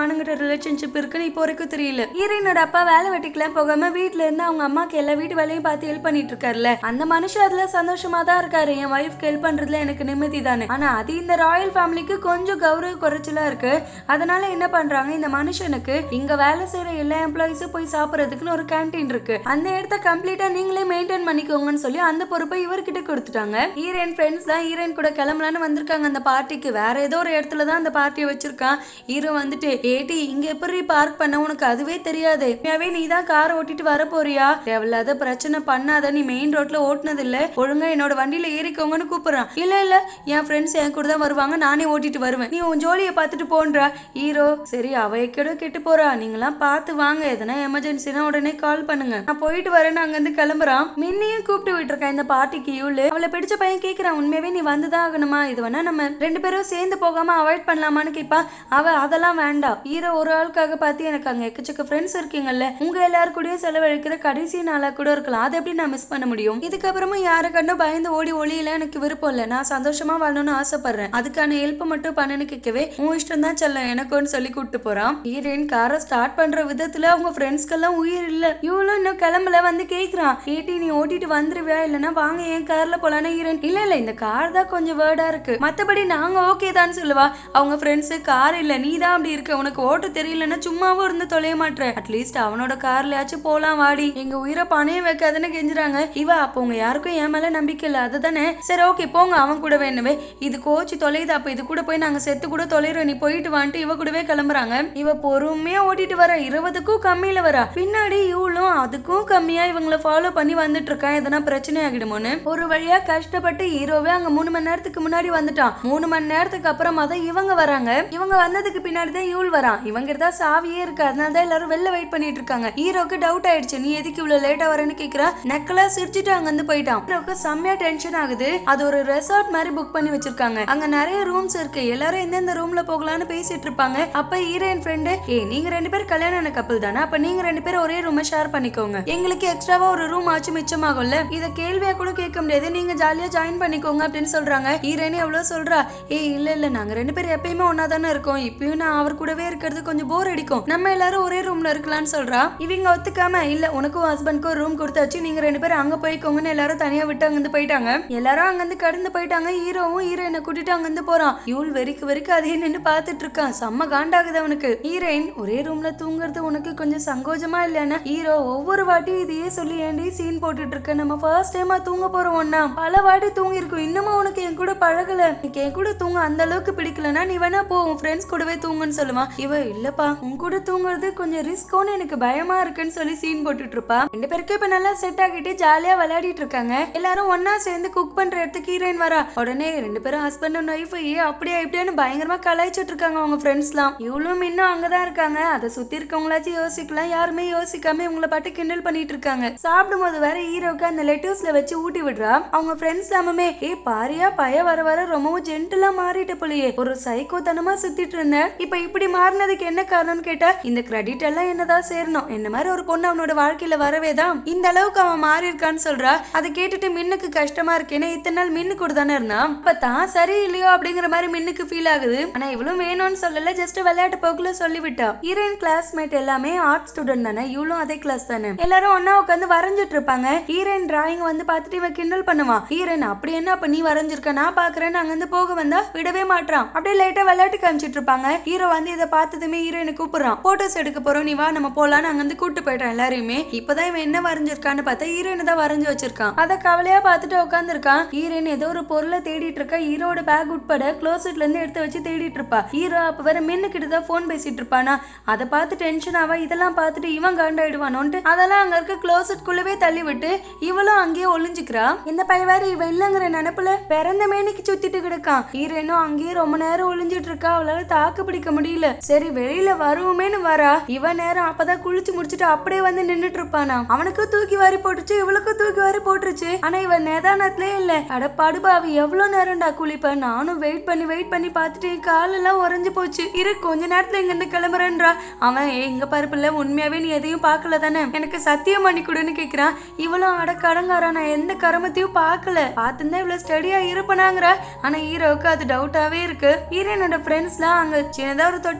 ரிலேஷன்ஷிப் இருக்குன்னு இப்போ வரைக்கும் தெரியல ஹீரோயினோட அப்பா வேலை வெட்டிக்கலாம் போகாம வீட்ல இருந்து அவங்க அம்மாக்கு எல்லா வீட்டு வேலையும் பார்த்து ஹெல்ப் பண்ணிட்டு இருக்காருல்ல அந்த மனுஷன் அதுல சந்தோஷமா தான் இருக்காரு என் ஒய்ஃப்க்கு ஹெல்ப் பண்றதுல எனக்கு நிம்மதி தானே ஆனா அது இந்த ராயல் ஃபேமிலிக்கு கொஞ்சம் கௌரவ குறைச்சலா இருக்கு அதனால என்ன பண்றாங்க இந்த மனுஷனுக்கு இங்க வேலை செய்யற எல்லா எம்ப்ளாயிஸும் போய் சாப்பிடறதுக்குன்னு ஒரு கேண்டீன் இருக்கு அந்த இடத்த கம்ப்ளீட்டா நீங்களே மெயின்டைன் பண்ணிக்கோங்கன்னு சொல்லி அந்த பொறுப்பை இவர்கிட்ட கொடுத்துட்டாங்க ஹீரோயின் ஃப்ரெண்ட்ஸ் தான் ஹீரோயின் கூட கிளம்பலான்னு வந்திருக்காங்க அந்த பார்ட்டிக்கு வேற ஏதோ ஒரு இடத்துல தான் அந்த பார்ட்டியை வச்சிருக்கான் ஹீரோ வந்துட்டு ஏடி இங்க எப்படி பார்க் பண்ண உனக்கு அதுவே தெரியாது உண்மையாவே நீ தான் கார் ஓட்டிட்டு வர போறியா தேவையில்லாத பிரச்சனை பண்ணாத நீ மெயின் ரோட்ல ஓட்டுனது இல்ல ஒழுங்கா என்னோட வண்டியில ஏறிக்கோங்கன்னு கூப்பிடுறான் இல்ல இல்ல என் ஃப்ரெண்ட்ஸ் என் கூட தான் வருவாங்க நானே ஓட்டிட்டு வருவேன் நீ உன் ஜோலியை பார்த்துட்டு போன்றா ஹீரோ சரி அவ எக்கடோ கெட்டு போறா நீங்களாம் பார்த்து வாங்க எதனா எமர்ஜென்சினா உடனே கால் பண்ணுங்க நான் போயிட்டு வரேன்னு அங்க இருந்து கிளம்புறான் மின்னையும் கூப்பிட்டு விட்டுருக்கேன் இந்த பார்ட்டிக்கு இவளு அவளை பிடிச்ச பையன் கேக்குறான் உண்மையாவே நீ வந்துதான் ஆகணுமா இது வேணா நம்ம ரெண்டு பேரும் சேர்ந்து போகாம அவாய்ட் பண்ணலாமான்னு கேட்பா அவ அதெல்லாம் வேண்டாம் ஹீரோ ஒரு ஆளுக்காக பார்த்து எனக்கு அங்க எக்கச்சக்க ஃப்ரெண்ட்ஸ் இருக்கீங்கல்ல உங்க எல்லாரும் கூடயும் செலவழிக்கிற கடைசி நாளா கூட இருக்கலாம் அதை எப்படி நான் மிஸ் பண்ண முடியும் இதுக்கப்புறமும் யாரை கண்டும் பயந்து ஓடி ஒளியில எனக்கு விருப்பம் இல்லை நான் சந்தோஷமா வாழணும்னு ஆசைப்படுறேன் அதுக்கான ஹெல்ப் மட்டும் பண்ணுன்னு கேட்கவே உன் இஷ்டம் தான் செல்ல எனக்குன்னு சொல்லி கூப்பிட்டு போறான் ஹீரோயின் காரை ஸ்டார்ட் பண்ற விதத்துல அவங்க ஃப்ரெண்ட்ஸ்க்கெல்லாம் உயிர் இல்ல இவளும் இன்னும் கிளம்பல வந்து கேக்குறான் ஏட்டி நீ ஓட்டிட்டு வந்துருவியா இல்லைன்னா வாங்க என் கார்ல போலான்னு ஹீரோயின் இல்ல இல்ல இந்த கார் தான் கொஞ்சம் வேர்டா இருக்கு மத்தபடி நாங்க ஓகே தான் சொல்லுவா அவங்க ஃப்ரெண்ட்ஸ் கார் இல்ல நீ தான் அப்படி இருக்க உனக்கு ஓட்ட தெரியலன்னா சும்மாவும் இருந்து தொலைய மாட்டேற அட்லீஸ்ட் அவனோட கார்லயாச்சும் போலாம் வாடி எங்க உயிரை பணையம் வைக்காதுன்னு கெஞ்சுறாங்க இவ அப்போ உங்க யாருக்கும் என் மேல நம்பிக்கை இல்ல அதுதானே சரி ஓகே போங்க அவன் கூட வேணுமே இது கோச்சு தொலையுது அப்ப இது கூட போய் நாங்க செத்து கூட தொலைறோம் நீ போயிட்டு வந்துட்டு இவ கூடவே கிளம்புறாங்க இவ பொறுமையா ஓட்டிட்டு வர இருபதுக்கும் கம்மியில வரா பின்னாடி இவளும் அதுக்கும் கம்மியா இவங்கள ஃபாலோ பண்ணி வந்துட்டு இருக்கான் எதனா பிரச்சனை ஆகிடுமோன்னு ஒரு வழியா கஷ்டப்பட்டு ஹீரோவே அங்க மூணு மணி நேரத்துக்கு முன்னாடி வந்துட்டான் மூணு மணி நேரத்துக்கு அப்புறமா தான் இவங்க வராங்க இவங்க வந்ததுக்கு பின்னாடி தான் இவள் வரான் இவங்க தான் சாவியே இருக்கு அதனால தான் எல்லாரும் வெளில வெயிட் பண்ணிட்டு இருக்காங்க ஹீரோக்கு டவுட் ஆயிடுச்சு நீ எதுக்கு இவ்வளவு லேட்டா வரேன்னு கேக்குறா நெக்கலா சிரிச்சுட்டு அங்க இருந்து போயிட்டான் ஹீரோக்கு செம்மையா டென்ஷன் ஆகுது அது ஒரு ரெசார்ட் மாதிரி புக் பண்ணி வச்சிருக்காங்க அங்க நிறைய ரூம்ஸ் இருக்கு எல்லாரும் எந்தெந்த ரூம்ல போகலாம்னு பேசிட்டு இருப்பாங்க அப்ப ஹீரோயின் ஃப்ரெண்டு ஏ நீங்க ரெண்டு பேரும் கல்யாணம் ஆன கப்பல் தானே அப்ப நீங்க ரெண்டு பேரும் ஒரே ரூமை ஷேர் பண்ணிக்கோங்க எங்களுக்கு எக்ஸ்ட்ராவா ஒரு ரூம் ஆச்சு மிச்சமாகும்ல இத கேள்வியா கூட கேட்க முடியாது நீங்க ஜாலியா ஜாயின் பண்ணிக்கோங்க அப்படின்னு சொல்றாங்க ஹீரோயின் எவ்வளவு சொல்றா ஏ இல்ல இல்ல நாங்க ரெண்டு பேரும் எப்பயுமே ஒன்னா தானே இருக்கோம் இப்பயும் நான் அவர் கூடவே இருக்கிறது கொஞ்சம் போர் அடிக்கும் நம்ம எல்லாரும் ஒரே ரூம்ல இருக்கலாம்னு சொல்றா இவங்க ஒத்துக்காம இல்ல உனக்கும் ஹஸ்பண்ட்க்கும் ரூம் கொடுத்தாச்சு நீங்க ரெண்டு பேரும் அங்க போய்க்கோங்கன்னு எல்லாரும் தனியா விட்டு அங்கிருந்து போயிட்டாங்க எல்லாரும் அங்கிருந்து கடந்து போயிட்டாங்க ஹீரோவும் ஹீரோயினை கூட்டிட்டு அங்கிருந்து போறான் இவள் வெறிக்கு வெறிக்கு அதையே நின்று பார்த்துட்டு இருக்கான் செம்ம காண்டாகுது அவனுக்கு ஹீரோயின் ஒரே ரூம்ல தூங்குறது உனக்கு கொஞ்சம் சங்கோஜமா இல்லையானா ஹீரோ ஒவ்வொரு வாட்டியும் இதையே சொல்லி ஏன்டி சீன் போட்டுட்டு இருக்க நம்ம ஃபர்ஸ்ட் டைமா தூங்க போறோம் ஒண்ணா பல வாட்டி தூங்கி இருக்கும் இன்னமும் உனக்கு என் கூட பழகல எனக்கு என் கூட தூங்க அந்த அளவுக்கு பிடிக்கலனா நீ வேணா போ உன் ஃப்ரெண்ட்ஸ் கூடவே தூங்குன்னு சொல்லுவான் இவ இல்லப்பா உன் கூட தூங்குறது கொஞ்சம் ரிஸ்கோன்னு எனக்கு பயமா இருக்குன்னு சொல்லி சீன் போட்டுட்டு இருப்பா ரெண்டு பேருக்கும் இப்ப நல்லா செட் ஆகிட்டு ஜாலியா விளையாடிட்டு இருக்காங்க எல்லாரும் ஒண்ணா சேர்ந்து குக் பண்ற இடத்துக்கு ஹீரோயின் வரா உடனே ரெண்டு பேரும் ஹஸ்பண்ட் அண்ட் ஒய்ஃப் ஏ அப்படியே இப்படியான்னு பயங்கரமா கலாய்ச்சிட்டு இருக்காங்க அவங்க ஃப்ரெண்ட்ஸ்லாம் இவளும் இன்னும் அங்கதான் இருக்காங்க அதை சுத்தி இருக்கவங்களாச்சும் யோசிக்கலாம் யாருமே யோசிக்காம இவங்கள பாட்டு கிண்டல் பண்ணிட்டு இருக்காங்க சாப்பிடும்போது வேற ஹீரோக்கு அந்த லெட்டர்ஸ்ல வச்சு ஊட்டி விடுறா அவங்க ஃப்ரெண்ட்ஸ் எல்லாமே ஏ பாரியா பய வர வர ரொம்பவும் ஜென்டிலா மாறிட்ட போலயே ஒரு சைக்கோ தனமா சுத்திட்டு இருந்தேன் இப்ப இப்படி மாறினதுக்கு என்ன காரணம்னு கேட்டா இந்த கிரெடிட் எல்லாம் என்னதான் சேரணும் என்ன மாதிரி ஒரு பொண்ணு அவனோட வாழ்க்கையில வரவே தான் இந்த அளவுக்கு அவன் மாறி இருக்கான்னு சொல்றா அதை கேட்டுட்டு மின்னுக்கு கஷ்டமா இருக்கேன்னு இத்தனை நாள் மின்னு கூட தானே இருந்தான் இப்ப தான் சரி இல்லையோ அப்படிங்கிற மாதிரி மின்னுக்கு ஃபீல் ஆகுது ஆனா இவளும் வேணும்னு சொல்லல ஜஸ்ட் விளையாட்டு போக்குல சொல்லிவிட்டா ஹீரோயின் கிளாஸ்மேட் எல்லாமே ஆர்ட் ஸ்டூடெண்ட் தானே இவளும் அதே கிளாஸ் தானே எல்லாரும் ஒண்ணா உட்காந்து வரைஞ்சிட்டு இருப்பாங்க ஹீரோயின் டிராயிங் வந்து பார்த்துட்டு இவன் கிண்டல் பண்ணுவான் ஹீரோயின் அப்படி என்ன அப்ப நீ வரைஞ்சிருக்க நான் பாக்குறேன்னு அங்க இருந்து போக வந்தா விடவே மாட்டான் அப்படியே லைட்டா விளையாட்டு காமிச்சிட்டு இருப்பாங்க ஹீரோ வந்து இதை பார்த்ததுமே ஹீரோயினை கூப்பிடுறான் போட்டோஸ் எடுக்க போறோம் நீ வா நம்ம போலான்னு அங்க இருந்து கூட்டு போயிட்டான் எல்லாரையுமே இப்பதான் இவன் என்ன வரைஞ்சிருக்கான்னு பார்த்தா ஹீரோயின் தான் வரைஞ்சு வச்சிருக்கான் அதை கவலையா பார்த்துட்டு உட்காந்துருக்கான் ஹீரோயின் ஏதோ ஒரு பொருளை தேடிட்டு இருக்கா ஹீரோட பேக் உட்பட க்ளோசெட்ல இருந்து எடுத்து வச்சு தேடிட்டு இருப்பா ஹீரோ அப்ப வேற மின்னு கிட்ட தான் போன் பேசிட்டு இருப்பானா அதை பார்த்து டென்ஷன் ஆவா இதெல்லாம் பார்த்துட்டு இவன் காண்டாயிடுவானோன்ட்டு அதெல்லாம் அங்க இருக்க க்ளோசெட் குள்ளவே தள்ளி விட்டு இவளும் அங்கேயே ஒளிஞ்சுக்கிறா இந்த பையன் வேற இவன் இல்லங்கிற நினைப்புல பிறந்த மேனிக்கு சுத்திட்டு கிடக்கான் ஹீரோயினும் அங்கேயே ரொம்ப நேரம் ஒளிஞ்சிட்டு இருக்கா அவளால தாக்கு பிடிக்க முடியல சரி வெளியில வருவோமேன்னு வரா இவன் நேரம் அப்பதான் குளிச்சு முடிச்சிட்டு அப்படியே வந்து நின்னுட்டு இருப்பானா அவனுக்கும் தூக்கி வாரி போட்டுச்சு இவளுக்கும் தூக்கி வாரி போட்டுருச்சு ஆனா இவன் நேதானத்திலே இல்ல அட படுபாவி எவ்வளவு நேரம்டா குளிப்ப நானும் வெயிட் பண்ணி வெயிட் பண்ணி பார்த்துட்டு என் காலெல்லாம் உறைஞ்சு போச்சு இரு கொஞ்ச நேரத்துல இங்க இருந்து கிளம்புறேன்றா அவன் "ஏய், இங்க பருப்புல உண்மையாவே நீ எதையும் பார்க்கல தானே எனக்கு சத்தியம் பண்ணி கொடுன்னு கேக்குறான் இவளும் அட கடங்காரா நான் எந்த கரமத்தையும் பார்க்கல பார்த்துருந்தா இவ்வளவு ஸ்டடியா இருப்பனாங்கிற ஆனா ஹீரோவுக்கு அது டவுட்டாவே இருக்கு ஹீரோனோட ஃப்ரெண்ட்ஸ்லாம் அங்க சின்னதா ஒரு தொட்டி மாதிரி இருக்கு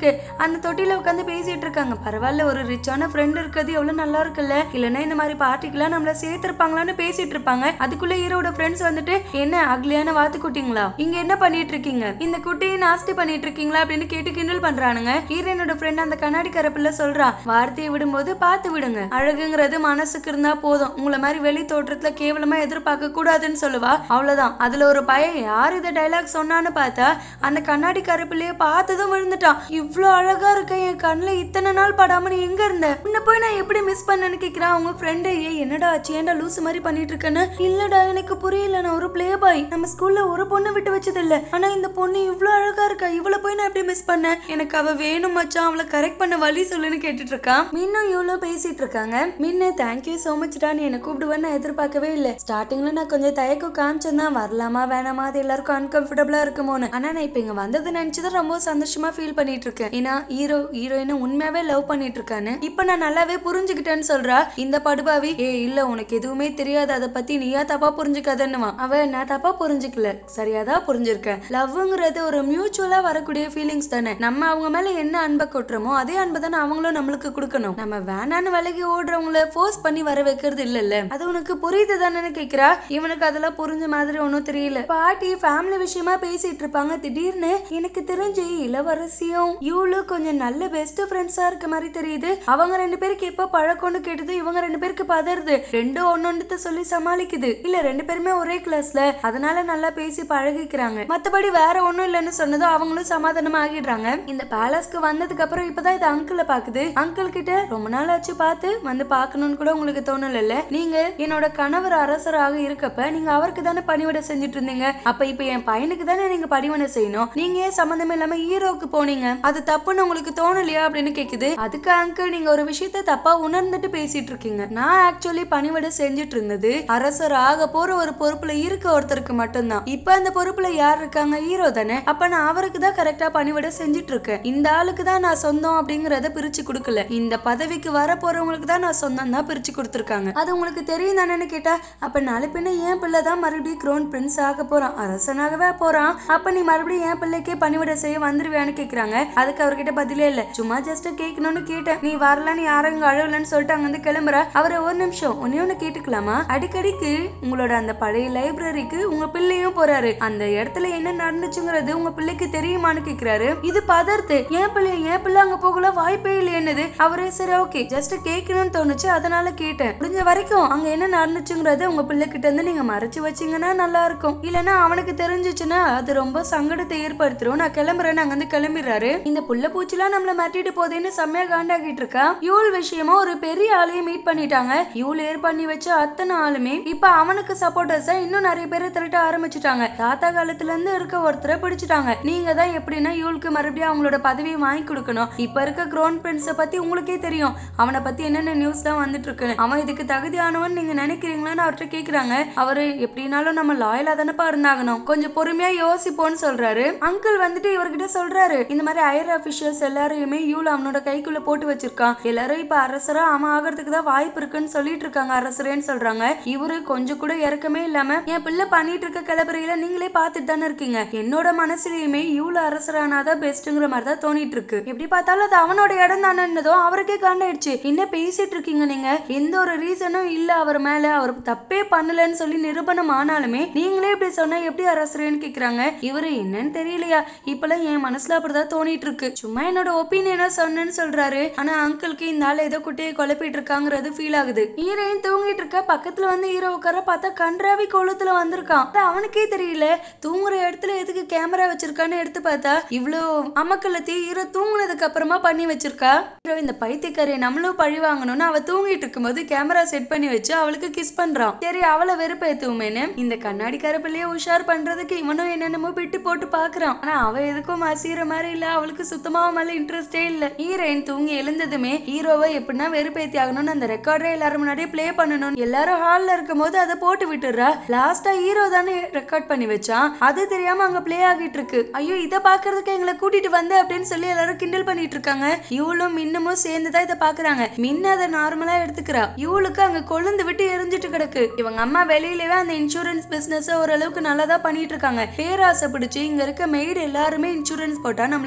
இருக்கு அந்த தொட்டில உட்காந்து பேசிட்டு இருக்காங்க பரவாயில்ல ஒரு ரிச்சான ஃப்ரெண்ட் இருக்கிறது எவ்வளவு நல்லா இருக்குல்ல இல்லைன்னா இந்த மாதிரி பார்ட்டிக்கெல்லாம் நம்மள சேர்த்திருப்பாங்களான்னு பேசிட்டு இருப்பாங்க அதுக்குள்ள ஹீரோட ஃப்ரெண்ட்ஸ் வந்துட்டு என்ன அக்லியான வாத்து குட்டிங்களா இங்க என்ன பண்ணிட்டு இருக்கீங்க இந்த குட்டியை நாஸ்தி பண்ணிட்டு இருக்கீங்களா அப்படின்னு கேட்டு கிண்டல் பண்றானுங்க ஹீரோனோட ஃப்ரெண்ட் அந்த கண்ணாடி கரப்புல சொல்றா வார்த்தையை விடும்போது பார்த்து விடுங்க அழகுங்கிறது மனசுக்கு இருந்தா போதும் உங்களை மாதிரி வெளி தோற்றத்துல கேவலமா எதிர்பார்க்க கூடாதுன்னு சொல்லுவா அவ்வளவுதான் அதுல ஒரு பையன் யார் இந்த டைலாக் சொன்னான்னு பார்த்தா அந்த கண்ணாடி கருப்புலயே பார்த்ததும் விழுந்துட்டான் இவ்ளோ அழகா இருக்க என் கண்ணுல இத்தனை நாள் படாம நீ எங்க இருந்த உன்னை போய் நான் எப்படி மிஸ் பண்ணேன்னு கேக்குறான் அவங்க ஃப்ரெண்டு ஏ என்னடா ஆச்சு ஏன்டா லூசு மாதிரி பண்ணிட்டு இருக்கேன்னு இல்லடா எனக்கு புரியல நான் ஒரு பிளே பாய் நம்ம ஸ்கூல்ல ஒரு பொண்ணு விட்டு வச்சது இல்ல ஆனா இந்த பொண்ணு இவ்ளோ அழகா இருக்கா இவளை போய் நான் எப்படி மிஸ் பண்ணேன் எனக்கு அவ வேணும் மச்சான் அவளை கரெக்ட் பண்ண வழி சொல்லுன்னு கேட்டுட்டு இருக்கான் மின்னும் இவ்வளோ பேசிட்டு இருக்காங்க மின்னு தேங்க்யூ சோ மச்டா நீ என்ன கூப்பிடுவேன்னு நான் எதிர்பார்க்கவே இல்லை ஸ்டார்டிங்ல நான் கொஞ்சம் தயக்கம் காமிச்சேன் தான் வரலாமா வேணாமா அது எல்லாருக்கும் அன்கம்ஃபர்டபுளா இருக்குமோன்னு ஆனா நான் இப்ப இங்க வந்தது நினைச்சுதான் ரொம்ப சந்தோஷமா ஃபீல் பண்ணிட்டு இருக்கேன் ஏன்னா ஹீரோ ஹீரோயினை உண்மையாவே லவ் பண்ணிட்டு இருக்கான்னு இப்ப நான் நல்லாவே புரிஞ்சுக்கிட்டேன்னு சொல்றா இந்த படுபாவி ஏ இல்ல உனக்கு எதுவுமே தெரியாது அதை பத்தி நீயா தப்பா புரிஞ்சுக்காதன்னுவா அவ நான் தப்பா புரிஞ்சுக்கல சரியாதான் புரிஞ்சிருக்கேன் லவ்ங்கிறது ஒரு மியூச்சுவலா வரக்கூடிய ஃபீலிங்ஸ் தானே நம்ம அவங்க மேல என்ன அன்பை கொட்டுறோமோ அதே அன்பை தானே அவங்களும் நம்மளுக்கு கொடுக்கணும் நம்ம வேணான்னு விலகி ஓடுறவங்கள ஃபோர்ஸ் பண்ணி வர வைக்கிறது இல்லல்ல அது உனக்கு புரியுது தானே கேக்குறா இவனுக்கு அதெல்லாம் புரிஞ்ச மாதிரி ஒன்றும் தெரியல பாட்டி ஃபேமிலி விஷயமா பேசிட்டு இருப்பாங்க திடீர்னு எனக்கு தெரிஞ்சு இளவரசியும் இவளு கொஞ்சம் நல்ல பெஸ்ட் ஃப்ரெண்ட்ஸா இருக்க மாதிரி தெரியுது அவங்க ரெண்டு பேருக்கு எப்போ பழக்கம்னு கேட்டது இவங்க ரெண்டு பேருக்கு பதறுது ரெண்டும் ஒன்னொன்னுத்த சொல்லி சமாளிக்குது இல்ல ரெண்டு பேருமே ஒரே கிளாஸ்ல அதனால நல்லா பேசி பழகிக்கிறாங்க மத்தபடி வேற ஒண்ணும் இல்லைன்னு சொன்னதும் அவங்களும் சமாதானம் ஆகிடுறாங்க இந்த பேலஸ்க்கு வந்ததுக்கு அப்புறம் இப்பதான் இது அங்கிள பாக்குது அங்கிள் கிட்ட ரொம்ப நாள் ஆச்சு பார்த்து வந்து பார்க்கணும்னு கூட உங்களுக்கு தோணல நீங்க என்னோட கணவர் அரசராக இருக்கப்ப நீங்க அவருக்கு தானே பணிவிடை செஞ்சுட்டு இருந்தீங்க அப்ப இப்ப என் பையனுக்கு தானே நீங்க பணிவிடை செய்யணும் நீங்க ஏன் சம்மந்தமே இல்லாம ஹீரோக்கு போனீங்க அது தப்புன்னு உங்களுக்கு தோணலையா அப்படின்னு கேக்குது அதுக்கு அங்கிள் நீங்க ஒரு விஷயத்த தப்பா உணர்ந்துட்டு பேசிட்டு இருக்கீங்க நான் ஆக்சுவலி பணிவிடை செஞ்சுட்டு இருந்தது அரசர் ஆக போற ஒரு பொறுப்புல இருக்க ஒருத்தருக்கு மட்டும்தான் இப்ப அந்த பொறுப்புல யார் இருக்காங்க ஹீரோ தானே அப்ப நான் அவருக்கு தான் கரெக்டா பணிவிடை செஞ்சுட்டு இருக்கேன் இந்த ஆளுக்கு தான் நான் சொந்தம் அப்படிங்கறத பிரிச்சு கொடுக்கல இந்த பதவிக்கு வர போறவங்களுக்கு தான் நான் சொந்தம் தான் பிரிச்சு கொடுத்துருக்காங்க அது உங்களுக்கு தெரியும் தானேன்னு கேட்டா அப்ப நாளை பின்ன என் பிள்ளை தான் மறுபடியும் க்ரோன் பிரின்ஸ் ஆக போறான் அரசனாகவே போறான் அப்ப நீ மறுபடியும் என் பிள்ளைக்கே பணிவிடை செய்ய வந்துருவியான்னு கேக்குறாங்க அதுக்கு அவர்கிட்ட பதிலே இல்ல சும்மா ஜஸ்ட் கேட்கணும்னு கேட்டேன் நீ வரலன்னு யாரும் இங்க அழுவலன்னு சொல்லிட்டு அங்க வந்து கிளம்புற அவரை ஒரு நிமிஷம் ஒன்னே ஒண்ணு கேட்டுக்கலாமா அடிக்கடிக்கு உங்களோட அந்த பழைய லைப்ரரிக்கு உங்க பிள்ளையும் போறாரு அந்த இடத்துல என்ன நடந்துச்சுங்கிறது உங்க பிள்ளைக்கு தெரியுமான்னு கேக்குறாரு இது பதர்த்து என் பிள்ளை என் பிள்ளை அங்க போகல வாய்ப்பே இல்லை என்னது அவரே சரி ஓகே ஜஸ்ட் கேட்கணும்னு தோணுச்சு அதனால கேட்டேன் முடிஞ்ச வரைக்கும் அங்க என்ன நடந்துச்சுங்கிறத உங்க பிள்ளை கிட்ட இருந்து நீங்க மறைச்சு வச்சீங்கன்னா நல்லா இருக்கும் இல்லைன்னா அவனுக்கு தெரிஞ்சுச்சுன்னா அது ரொம்ப சங்கடத்தை ஏற்படுத்திடும் நான் கிளம்புறேன் அங்க வந்து கிளம்பிடுறாரு இந்த புள்ள பூச்சிலாம் நம்மள மாட்டிட்டு போதேன்னு செம்மையா காண்டாகிட்டு இருக்கா யூல் விஷயமா ஒரு பெரிய ஆளையும் மீட் பண்ணிட்டாங்க யூல் ஏர் பண்ணி வச்ச அத்தனை ஆளுமே இப்ப அவனுக்கு சப்போர்ட்டர்ஸா இன்னும் நிறைய பேரை திரட்ட ஆரம்பிச்சுட்டாங்க தாத்தா காலத்துல இருந்து இருக்க ஒருத்தரை பிடிச்சிட்டாங்க நீங்க தான் எப்படின்னா யூலுக்கு மறுபடியும் அவங்களோட பதவியை வாங்கி கொடுக்கணும் இப்ப இருக்க க்ரோன் பிரின்ஸை பத்தி உங்களுக்கே தெரியும் அவனை பத்தி என்னென்ன நியூஸ் தான் வந்துட்டு இருக்குன்னு அவன் இதுக்கு தகுதியானவன் நீங்க நினைக்கிறீங்களான்னு அவர்கிட்ட கேக்குறாங்க அவரு எப்படினாலும் நம்ம லாயலா தானப்பா இருந்தாகணும் கொஞ்சம் பொறுமையா யோசிப்போம்னு சொல்றாரு அங்கிள் வந்துட்டு இவர்கிட்ட சொல்றாரு இந்த மாதிரி ஹையர் அபிஷியல்ஸ் எல்லாரையுமே யூல அவனோட கைக்குள்ள போட்டு வச்சிருக்கான் எல்லாரும் இப்ப அரசரா அவன் ஆகிறதுக்கு தான் வாய்ப்பு இருக்குன்னு சொல்லிட்டு இருக்காங்க அரசரேன்னு சொல்றாங்க இவரு கொஞ்சம் கூட இறக்கமே இல்லாம என் பிள்ளை பண்ணிட்டு இருக்க கிளப்புறையில நீங்களே பார்த்துட்டு தானே இருக்கீங்க என்னோட மனசுலயுமே யூல அரசரானாதான் பெஸ்ட்ங்கிற மாதிரி தான் தோணிட்டு இருக்கு எப்படி பார்த்தாலும் அது அவனோட இடம் தானேன்னதும் அவருக்கே காண்டாயிடுச்சு என்ன பேசிட்டு இருக்கீங்க நீங்க எந்த ஒரு ரீசனும் இல்ல அவர் மேல அவர் தப்பே பண்ணலன்னு சொல்லி நிரூபணம் ஆனாலுமே நீங்களே இப்படி சொன்னா எப்படி அரசரேன்னு கேக்குறாங்க இவரு என்னன்னு தெரியலையா இப்பெல்லாம் என் மனசுல அப்படிதான் தோணிட்டு இருக்கு சும்மா என்னோட ஒப்பீனியனா சொன்னேன்னு சொல்றாரு ஆனா அங்கிளுக்கு இந்த ஆள் ஏதோ குட்டையை குழப்பிட்டு இருக்காங்கிறது ஃபீல் ஆகுது ஹீரோயின் தூங்கிட்டு இருக்கா பக்கத்துல வந்து ஹீரோ உட்கார பார்த்தா கன்றாவி கோலத்துல வந்திருக்கான் அது அவனுக்கே தெரியல தூங்குற இடத்துல எதுக்கு கேமரா வச்சிருக்கான்னு எடுத்து பார்த்தா இவ்வளோ அமக்கலத்தி ஹீரோ தூங்குனதுக்கு அப்புறமா பண்ணி வச்சிருக்கா ஹீரோ இந்த பைத்தியக்காரியை நம்மளும் பழி வாங்கணும்னு அவ தூங்கிட்டு இருக்கும்போது கேமரா செட் பண்ணி வச்சு அவளுக்கு கிஸ் பண்றான் சரி அவளை வெறுப்பேத்துவோமேனு இந்த கண்ணாடிக்கார பிள்ளைய உஷார் பண்றதுக்கு இவனும் என்னென்னமோ பிட்டு போட்டு பாக்குறான் ஆனா அவ எதுக்கும் அசீர மாதிரி இல்ல அவளுக்கு சுத்தமா அவன் மேல இன்ட்ரெஸ்டே இல்ல ஹீரோயின் தூங்கி எழுந்ததுமே ஹீரோவை எப்படின்னா வெறுப்பேத்தி ஆகணும்னு அந்த ரெக்கார்டரை எல்லாரும் முன்னாடியே ப்ளே பண்ணணும் எல்லாரும் ஹால்ல இருக்கும் போது அதை போட்டு விட்டுறா லாஸ்டா ஹீரோ தானே ரெக்கார்ட் பண்ணி வச்சான் அது தெரியாம அங்க ப்ளே ஆகிட்டு இருக்கு ஐயோ இதை பாக்குறதுக்கு எங்களை கூட்டிட்டு வந்த அப்படின்னு சொல்லி எல்லாரும் கிண்டல் பண்ணிட்டு இருக்காங்க இவளும் மின்னுமும் சேர்ந்து தான் இதை பாக்குறாங்க மின்ன அதை நார்மலா எடுத்துக்கிறா இவளுக்கு அங்க கொழுந்து விட்டு எரிஞ்சிட்டு கிடக்கு இவங்க அம்மா வெளியிலவே அந்த இன்சூரன்ஸ் பிசினஸ் ஓரளவுக்கு நல்லா தான் பண்ணிட்டு இருக்காங்க பேராசை பிடிச்சு இங்க இருக்க மெய்டு எல்லாருமே இன்சூரன்ஸ் போட்டா நம்மளுக்கு செம்ம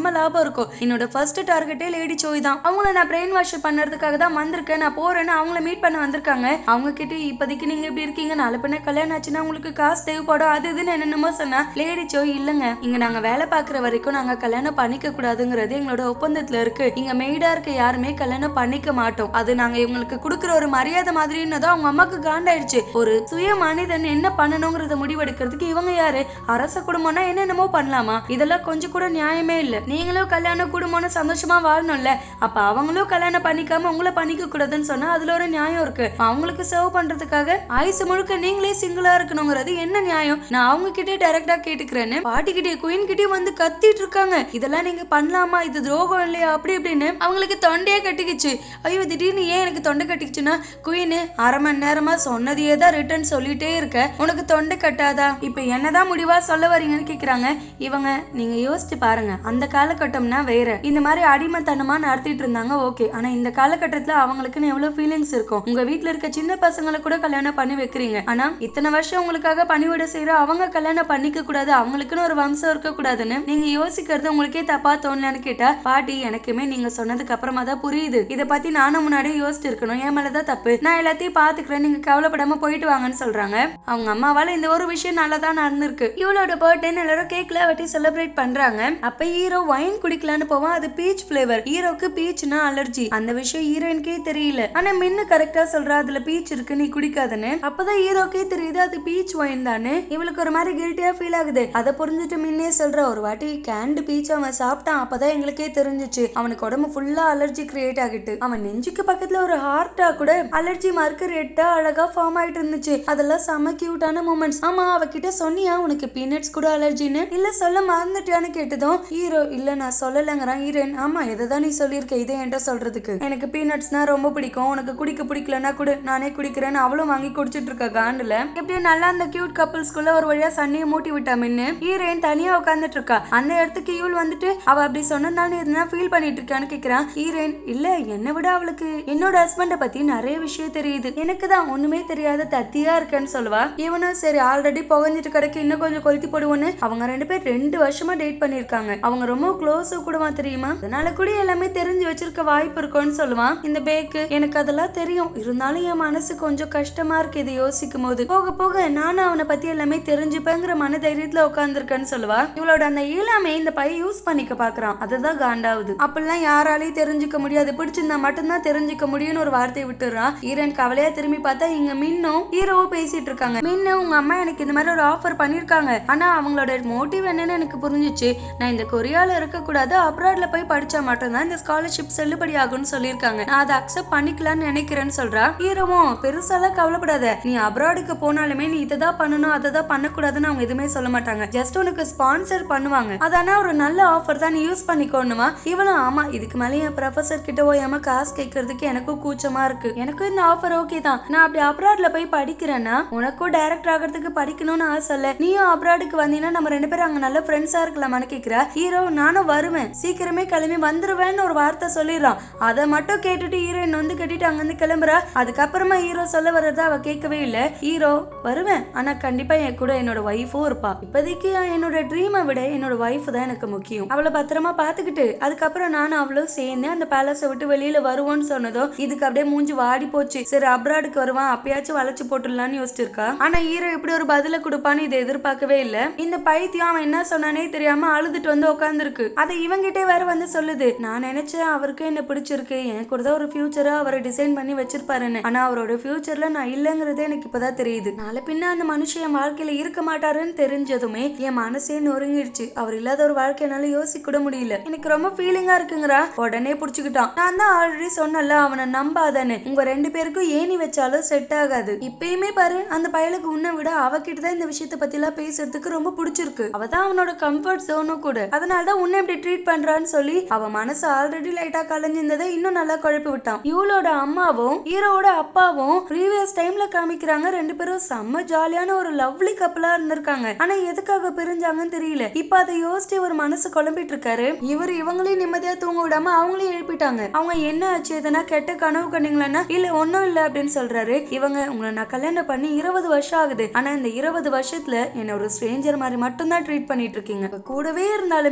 அதிகமா லாபம் இருக்கும் என்னோட ஃபர்ஸ்ட் டார்கெட்டே லேடி சோய் தான் அவங்கள நான் பிரெயின் வாஷ் பண்றதுக்காக தான் வந்திருக்கேன் நான் போறேன்னு அவங்கள மீட் பண்ண வந்திருக்காங்க அவங்க கிட்ட இப்போதைக்கு நீங்க இப்படி இருக்கீங்க நாலு பின்ன கல்யாணம் ஆச்சுன்னா உங்களுக்கு காசு தேவைப்படும் அது இதுன்னு என்னென்னமோ சொன்னா லேடி சோய் இல்லைங்க இங்க நாங்க வேலை பார்க்குற வரைக்கும் நாங்க கல்யாணம் பண்ணிக்க கூடாதுங்கிறது எங்களோட ஒப்பந்தத்துல இருக்கு இங்க மெய்டா இருக்க யாருமே கல்யாணம் பண்ணிக்க மாட்டோம் அது நாங்க இவங்களுக்கு கொடுக்குற ஒரு மரியாதை மாதிரின்னு தான் அவங்க அம்மாக்கு காண்டாயிடுச்சு ஒரு சுய மனிதன் என்ன பண்ணணுங்கிறத முடிவெடுக்கிறதுக்கு இவங்க யாரு அரச குடும்பம்னா என்னென்னமோ பண்ணலாமா இதெல்லாம் கொஞ்சம் கூட நியாயமே இல்ல நீங்களும் கல்யாணம் குடும்பம்னு சந்தோஷமா வாழணும்ல அப்ப அவங்களும் கல்யாணம் பண்ணிக்காம உங்களை பண்ணிக்க கூடாதுன்னு சொன்னா அதுல ஒரு நியாயம் இருக்கு அவங்களுக்கு சர்வ் பண்றதுக்காக ஆயுசு முழுக்க நீங்களே சிங்கிளா இருக்கணுங்கிறது என்ன நியாயம் நான் அவங்க கிட்டே டைரக்டா கேட்டுக்கிறேன்னு பாட்டி கிட்டே குயின் கிட்டே வந்து கத்திட்டு இருக்காங்க இதெல்லாம் நீங்க பண்ணலாமா இது துரோகம் இல்லையா அப்படி இப்படின்னு அவங்களுக்கு தொண்டையே கட்டிக்கிச்சு ஐயோ திடீர்னு ஏன் எனக்கு தொண்டை கட்டிக்கிச்சுன்னா குயின் அரை மணி நேரமா சொன்னதையே தான் ரிட்டர்ன் சொல்லிட்டே இருக்க உனக்கு தொண்டை கட்டாதா இப்ப என்னதான் முடிவா சொல்ல வரீங்கன்னு கேக்குறாங்க இவங்க நீங்க யோசிச்சு பாருங்க அந்த காலகட்டம்னா வேற இந்த மாதிரி அடிமைத்தனமா நடத்திட்டு இருந்தாங்க ஓகே ஆனா இந்த காலகட்டத்துல அவங்களுக்குன்னு எவ்வளவு ஃபீலிங்ஸ் இருக்கும் உங்க வீட்ல இருக்க சின்ன பசங்களை கூட கல்யாணம் பண்ணி வைக்கிறீங்க ஆனா இத்தனை வருஷம் உங்களுக்காக பணிவிட செய்யற அவங்க கல்யாணம் பண்ணிக்க கூடாது அவங்களுக்குன்னு ஒரு வம்சம் இருக்க கூடாதுன்னு நீங்க யோசிக்கிறது உங்களுக்கே தப்பா தோணலன்னு கேட்டா பாட்டி எனக்குமே நீங்க சொன்னதுக்கு அப்புறமா தான் புரியுது இத பத்தி நானும் முன்னாடியே யோசிச்சு இருக்கணும் என் மேலதான் தப்பு நான் எல்லாத்தையும் பாத்துக்கிறேன் நீங்க கவலைப்படாம போயிட்டு வாங்கன்னு சொல்றாங்க அவங்க அம்மாவால இந்த ஒரு விஷயம் நல்லா தான் நடந்திருக்கு இவளோட பர்த்டேன்னு எல்லாரும் கேக்ல வெட்டி செலிப்ரேட் பண்றாங்க அப்ப ஹீரோ வைன் குடிக்கலான்னு போவான் அது பீச் ஃபிளேவர் ஹீரோக்கு பீச்னா அலர்ஜி அந்த விஷயம் ஹீரோயின்கே தெரியல ஆனா மின்னு கரெக்டா சொல்றா அதுல பீச் இருக்கு நீ குடிக்காதுன்னு அப்பதான் ஹீரோக்கே தெரியுது அது பீச் வைன் தானே இவளுக்கு ஒரு மாதிரி கில்ட்டியா ஃபீல் ஆகுது அதை புரிஞ்சுட்டு மின்னே சொல்ற ஒரு வாட்டி கேண்டு பீச் அவன் சாப்பிட்டான் அப்பதான் எங்களுக்கே தெரிஞ்சுச்சு அவனுக்கு உடம்பு ஃபுல்லா அலர்ஜி கிரியேட் ஆகிட்டு அவன் நெஞ்சுக்கு பக்கத்துல ஒரு ஹார்ட்டா கூட அலர்ஜி மார்க் ரெட்டா அழகா ஃபார்ம் ஆயிட்டு இருந்துச்சு அதெல்லாம் செம கியூட்டான மூமெண்ட்ஸ் ஆமா அவகிட்ட சொன்னியா உனக்கு பீனட்ஸ் கூட அலர்ஜின்னு இல்ல சொல்ல மறந்துட்டியான்னு கேட்டதும் ஹீரோ இல்ல நான் சொல்லலைங்கிறான் ஹீரோயின் ஆமா எதை தான் நீ சொல்லியிருக்க இதை என்கிட்ட சொல்றதுக்கு எனக்கு பீனட்ஸ்னா ரொம்ப பிடிக்கும் உனக்கு குடிக்க பிடிக்கலன்னா கூட நானே குடிக்கிறேன்னு அவளும் வாங்கி குடிச்சிட்டு இருக்க காண்டுல எப்படியும் நல்லா அந்த கியூட் கப்பிள்ஸ்குள்ள ஒரு வழியா சண்டையை மூட்டி விட்டா மின்னு ஹீரோயின் தனியா உட்காந்துட்டு இருக்கா அந்த இடத்துக்கு இவள் வந்துட்டு அவ அப்படி சொன்னதால நீ எதுனா ஃபீல் பண்ணிட்டு இருக்கான்னு கேக்குறான் ஹீரோயின் இல்ல என்னை விட அவளுக்கு என்னோட ஹஸ்பண்ட பத்தி நிறைய விஷயம் தெரியுது எனக்கு தான் ஒண்ணுமே தெரியாத தத்தியா இருக்கேன்னு சொல்லுவா இவனும் சரி ஆல்ரெடி புகஞ்சிட்டு கிடக்கு இன்னும் கொஞ்சம் கொளுத்தி போடுவோன்னு அவங்க ரெண்டு பேர் ரெண்டு வருஷமா டேட் பண்ணிருக்காங்க அவங்க ரொம்ப க்ளோஸ் கூடவா தெரியுமா அதனால கூட எல்லாமே தெரிஞ்சு வச்சிருக்க வாய்ப்பு இருக்கும்னு சொல்லுவான் இந்த பேக்கு எனக்கு அதெல்லாம் தெரியும் இருந்தாலும் என் மனசு கொஞ்சம் கஷ்டமா இருக்கு இதை யோசிக்கும் போது போக போக நானும் அவனை பத்தி எல்லாமே தெரிஞ்சுப்பேங்கிற மன தைரியத்துல உட்காந்துருக்கேன்னு சொல்லுவா இவளோட அந்த இயலாமை இந்த பையன் யூஸ் பண்ணிக்க பாக்குறான் அதுதான் காண்டாவுது அப்படிலாம் யாராலையும் தெரிஞ்சுக்க முடியாது பிடிச்சிருந்தா மட்டும்தான் தெரிஞ்சுக்க முடியும்னு ஒரு வார்த்தையை விட்டுறான் ஹீரோயின் கவலையா திரும்பி பார்த்தா இங்க மின்னும் ஹீரோவும் பேசிட்டு இருக்காங்க மின்னு உங்க அம்மா எனக்கு இந்த மாதிரி ஒரு ஆஃபர் பண்ணிருக்காங்க ஆனா அவங்களோட மோட்டிவ் என்னன்னு எனக்கு புரிஞ்சுச்சு நான் இந்த கொரியால இருக்க கூடாது அப்ராட்ல போய் படிச்சா மட்டும்தான் இந்த ஸ்காலர்ஷிப் செல்லுபடி ஆகும்னு சொல்லியிருக்காங்க நான் அதை அக்செப்ட் பண்ணிக்கலாம்னு நினைக்கிறேன்னு சொல்றா ஹீரோவும் பெருசாலாம் கவலைப்படாத நீ அப்ராடுக்கு போனாலுமே நீ இதை தான் பண்ணணும் அதை தான் பண்ணக்கூடாதுன்னு அவங்க எதுவுமே சொல்ல மாட்டாங்க ஜஸ்ட் உனக்கு ஸ்பான்சர் பண்ணுவாங்க அதானா ஒரு நல்ல ஆஃபர் தான் நீ யூஸ் பண்ணிக்கோணுமா இவளும் ஆமா இதுக்கு மேலே என் ப்ரொஃபசர் கிட்ட ஓயாம காசு கேட்கறதுக்கு எனக்கும் கூச்சமா இருக்கு எனக்கும் இந்த ஆஃபர் ஓகே தான் நான் அப்படி அப்ராட்ல போய் படிக்கிறேன்னா உனக்கும் டைரக்டர் ஆகிறதுக்கு படிக்கணும்னு ஆசை இல்ல நீயும் அப்ராடுக்கு வந்தீங்கன்னா நம்ம ரெண்டு பேரும் அங்க நல்ல ஃப்ரெண்ட்ஸா இருக்கலாமான்னு கேக்குறா ஹீரோ நானும் வருவேன் சீக்கிரமே கிளம்பி வந்துருவேன்னு ஒரு வார்த்தை சொல்லிடுறான் அதை மட்டும் கேட்டுட்டு ஹீரோயின் வந்து கட்டிட்டு அங்கிருந்து கிளம்புறா அதுக்கப்புறமா ஹீரோ சொல்ல வர்றத அவ கேட்கவே இல்ல ஹீரோ வருவேன் ஆனா கண்டிப்பா என் கூட என்னோட ஒய்ஃபும் இருப்பா இப்போதைக்கு என்னோட ட்ரீமை விட என்னோட ஒய்ஃப் தான் எனக்கு முக்கியம் அவளை பத்திரமா பாத்துக்கிட்டு அதுக்கப்புறம் நானும் அவளும் சேர்ந்து அந்த பேலஸை விட்டு வெளியில வருவோம்னு சொன்னதோ இதுக்கு அப்படியே மூஞ்சி வாடி போச்சு சரி அப்ராடுக்கு வருவான் அப்பயாச்சும் வளைச்சு போட்டுடலாம்னு யோசிச்சிருக்கா ஆனா ஹீரோ இப்படி ஒரு பதில கொடுப்பான்னு இதை எதிர்பார்க்கவே இல்ல இந்த பைத்தியம் அவன் என்ன சொன்னானே தெரியாம அழுதுட்டு வந்து உட்காந்துருக்கு அதை இவங்கிட்டே வேற வந்து சொல்லுது நான் நினைச்சேன் அவருக்கு என்ன பிடிச்சிருக்கு எனக்கு கூட தான் ஒரு ஃபியூச்சரா அவரை டிசைன் பண்ணி வச்சிருப்பாருன்னு ஆனா அவரோட ஃபியூச்சர்ல நான் இல்லைங்கிறதே எனக்கு இப்பதான் தெரியுது நாளை பின்ன அந்த மனுஷன் என் வாழ்க்கையில இருக்க மாட்டாருன்னு தெரிஞ்சதுமே என் மனசே நொறுங்கிடுச்சு அவர் இல்லாத ஒரு வாழ்க்கை என்னால யோசிக்க கூட முடியல எனக்கு ரொம்ப ஃபீலிங்கா இருக்குங்கிறா உடனே புடிச்சுக்கிட்டான் நான் தான் ஆல்ரெடி சொன்னல அவனை நம்பாதன்னு உங்க ரெண்டு பேருக்கும் ஏணி வச்சாலும் செட் ஆகாது இப்பயுமே பாரு அந்த பயலுக்கு உன்னை விட அவகிட்ட தான் இந்த விஷயத்த பத்தி எல்லாம் பேசுறதுக்கு ரொம்ப பிடிச்சிருக்கு அவ தான் அவனோட கம்ஃபர்ட் ஜோனும் கூட அதனால தான் உன்னை இப்படி ட்ரீட் பண்றான்னு சொல்லி அவ மனசு ஆல்ரெடி லைட்டா கலைஞ்சிருந்ததை இன்னும் நல்லா குழப்பி விட்டான் இவளோட அம்மாவும் ஹீரோவோட அப்பாவும் ப்ரீவியஸ் டைம்ல காமிக்கிறாங்க ரெண்டு பேரும் செம்ம ஜாலியான ஒரு லவ்லி கப்பலா இருந்திருக்காங்க ஆனா எதுக்காக பிரிஞ்சாங்கன்னு தெரியல இப்ப அதை யோசிச்சு ஒரு மனசு குழம்பிட்டு இருக்காரு இவர் இவங்களையும் நிம்மதியா தூங்க விடாம அவங்களையும் எழுப்பிட்டாங்க அவங்க என்ன ஆச்சு எதனா கெட்ட கனவு கண்டீங்களா இல்ல ஒண்ணும் இல்ல அப்படின்னு சொல்றாரு இவங்க உங்களை நான் கல்யாணம் பண்ணி இருபது வருஷம் ஆகுது ஆனா இந்த இருபது வருஷத்துல என்ன ஒரு ஸ்ட்ரேஞ்சர் மாதிரி மட்டும்தான் ட்ரீட் பண்ணிட்டு இருக்கீங்க உங்க கூடவே இருந்தாலுமே உங்க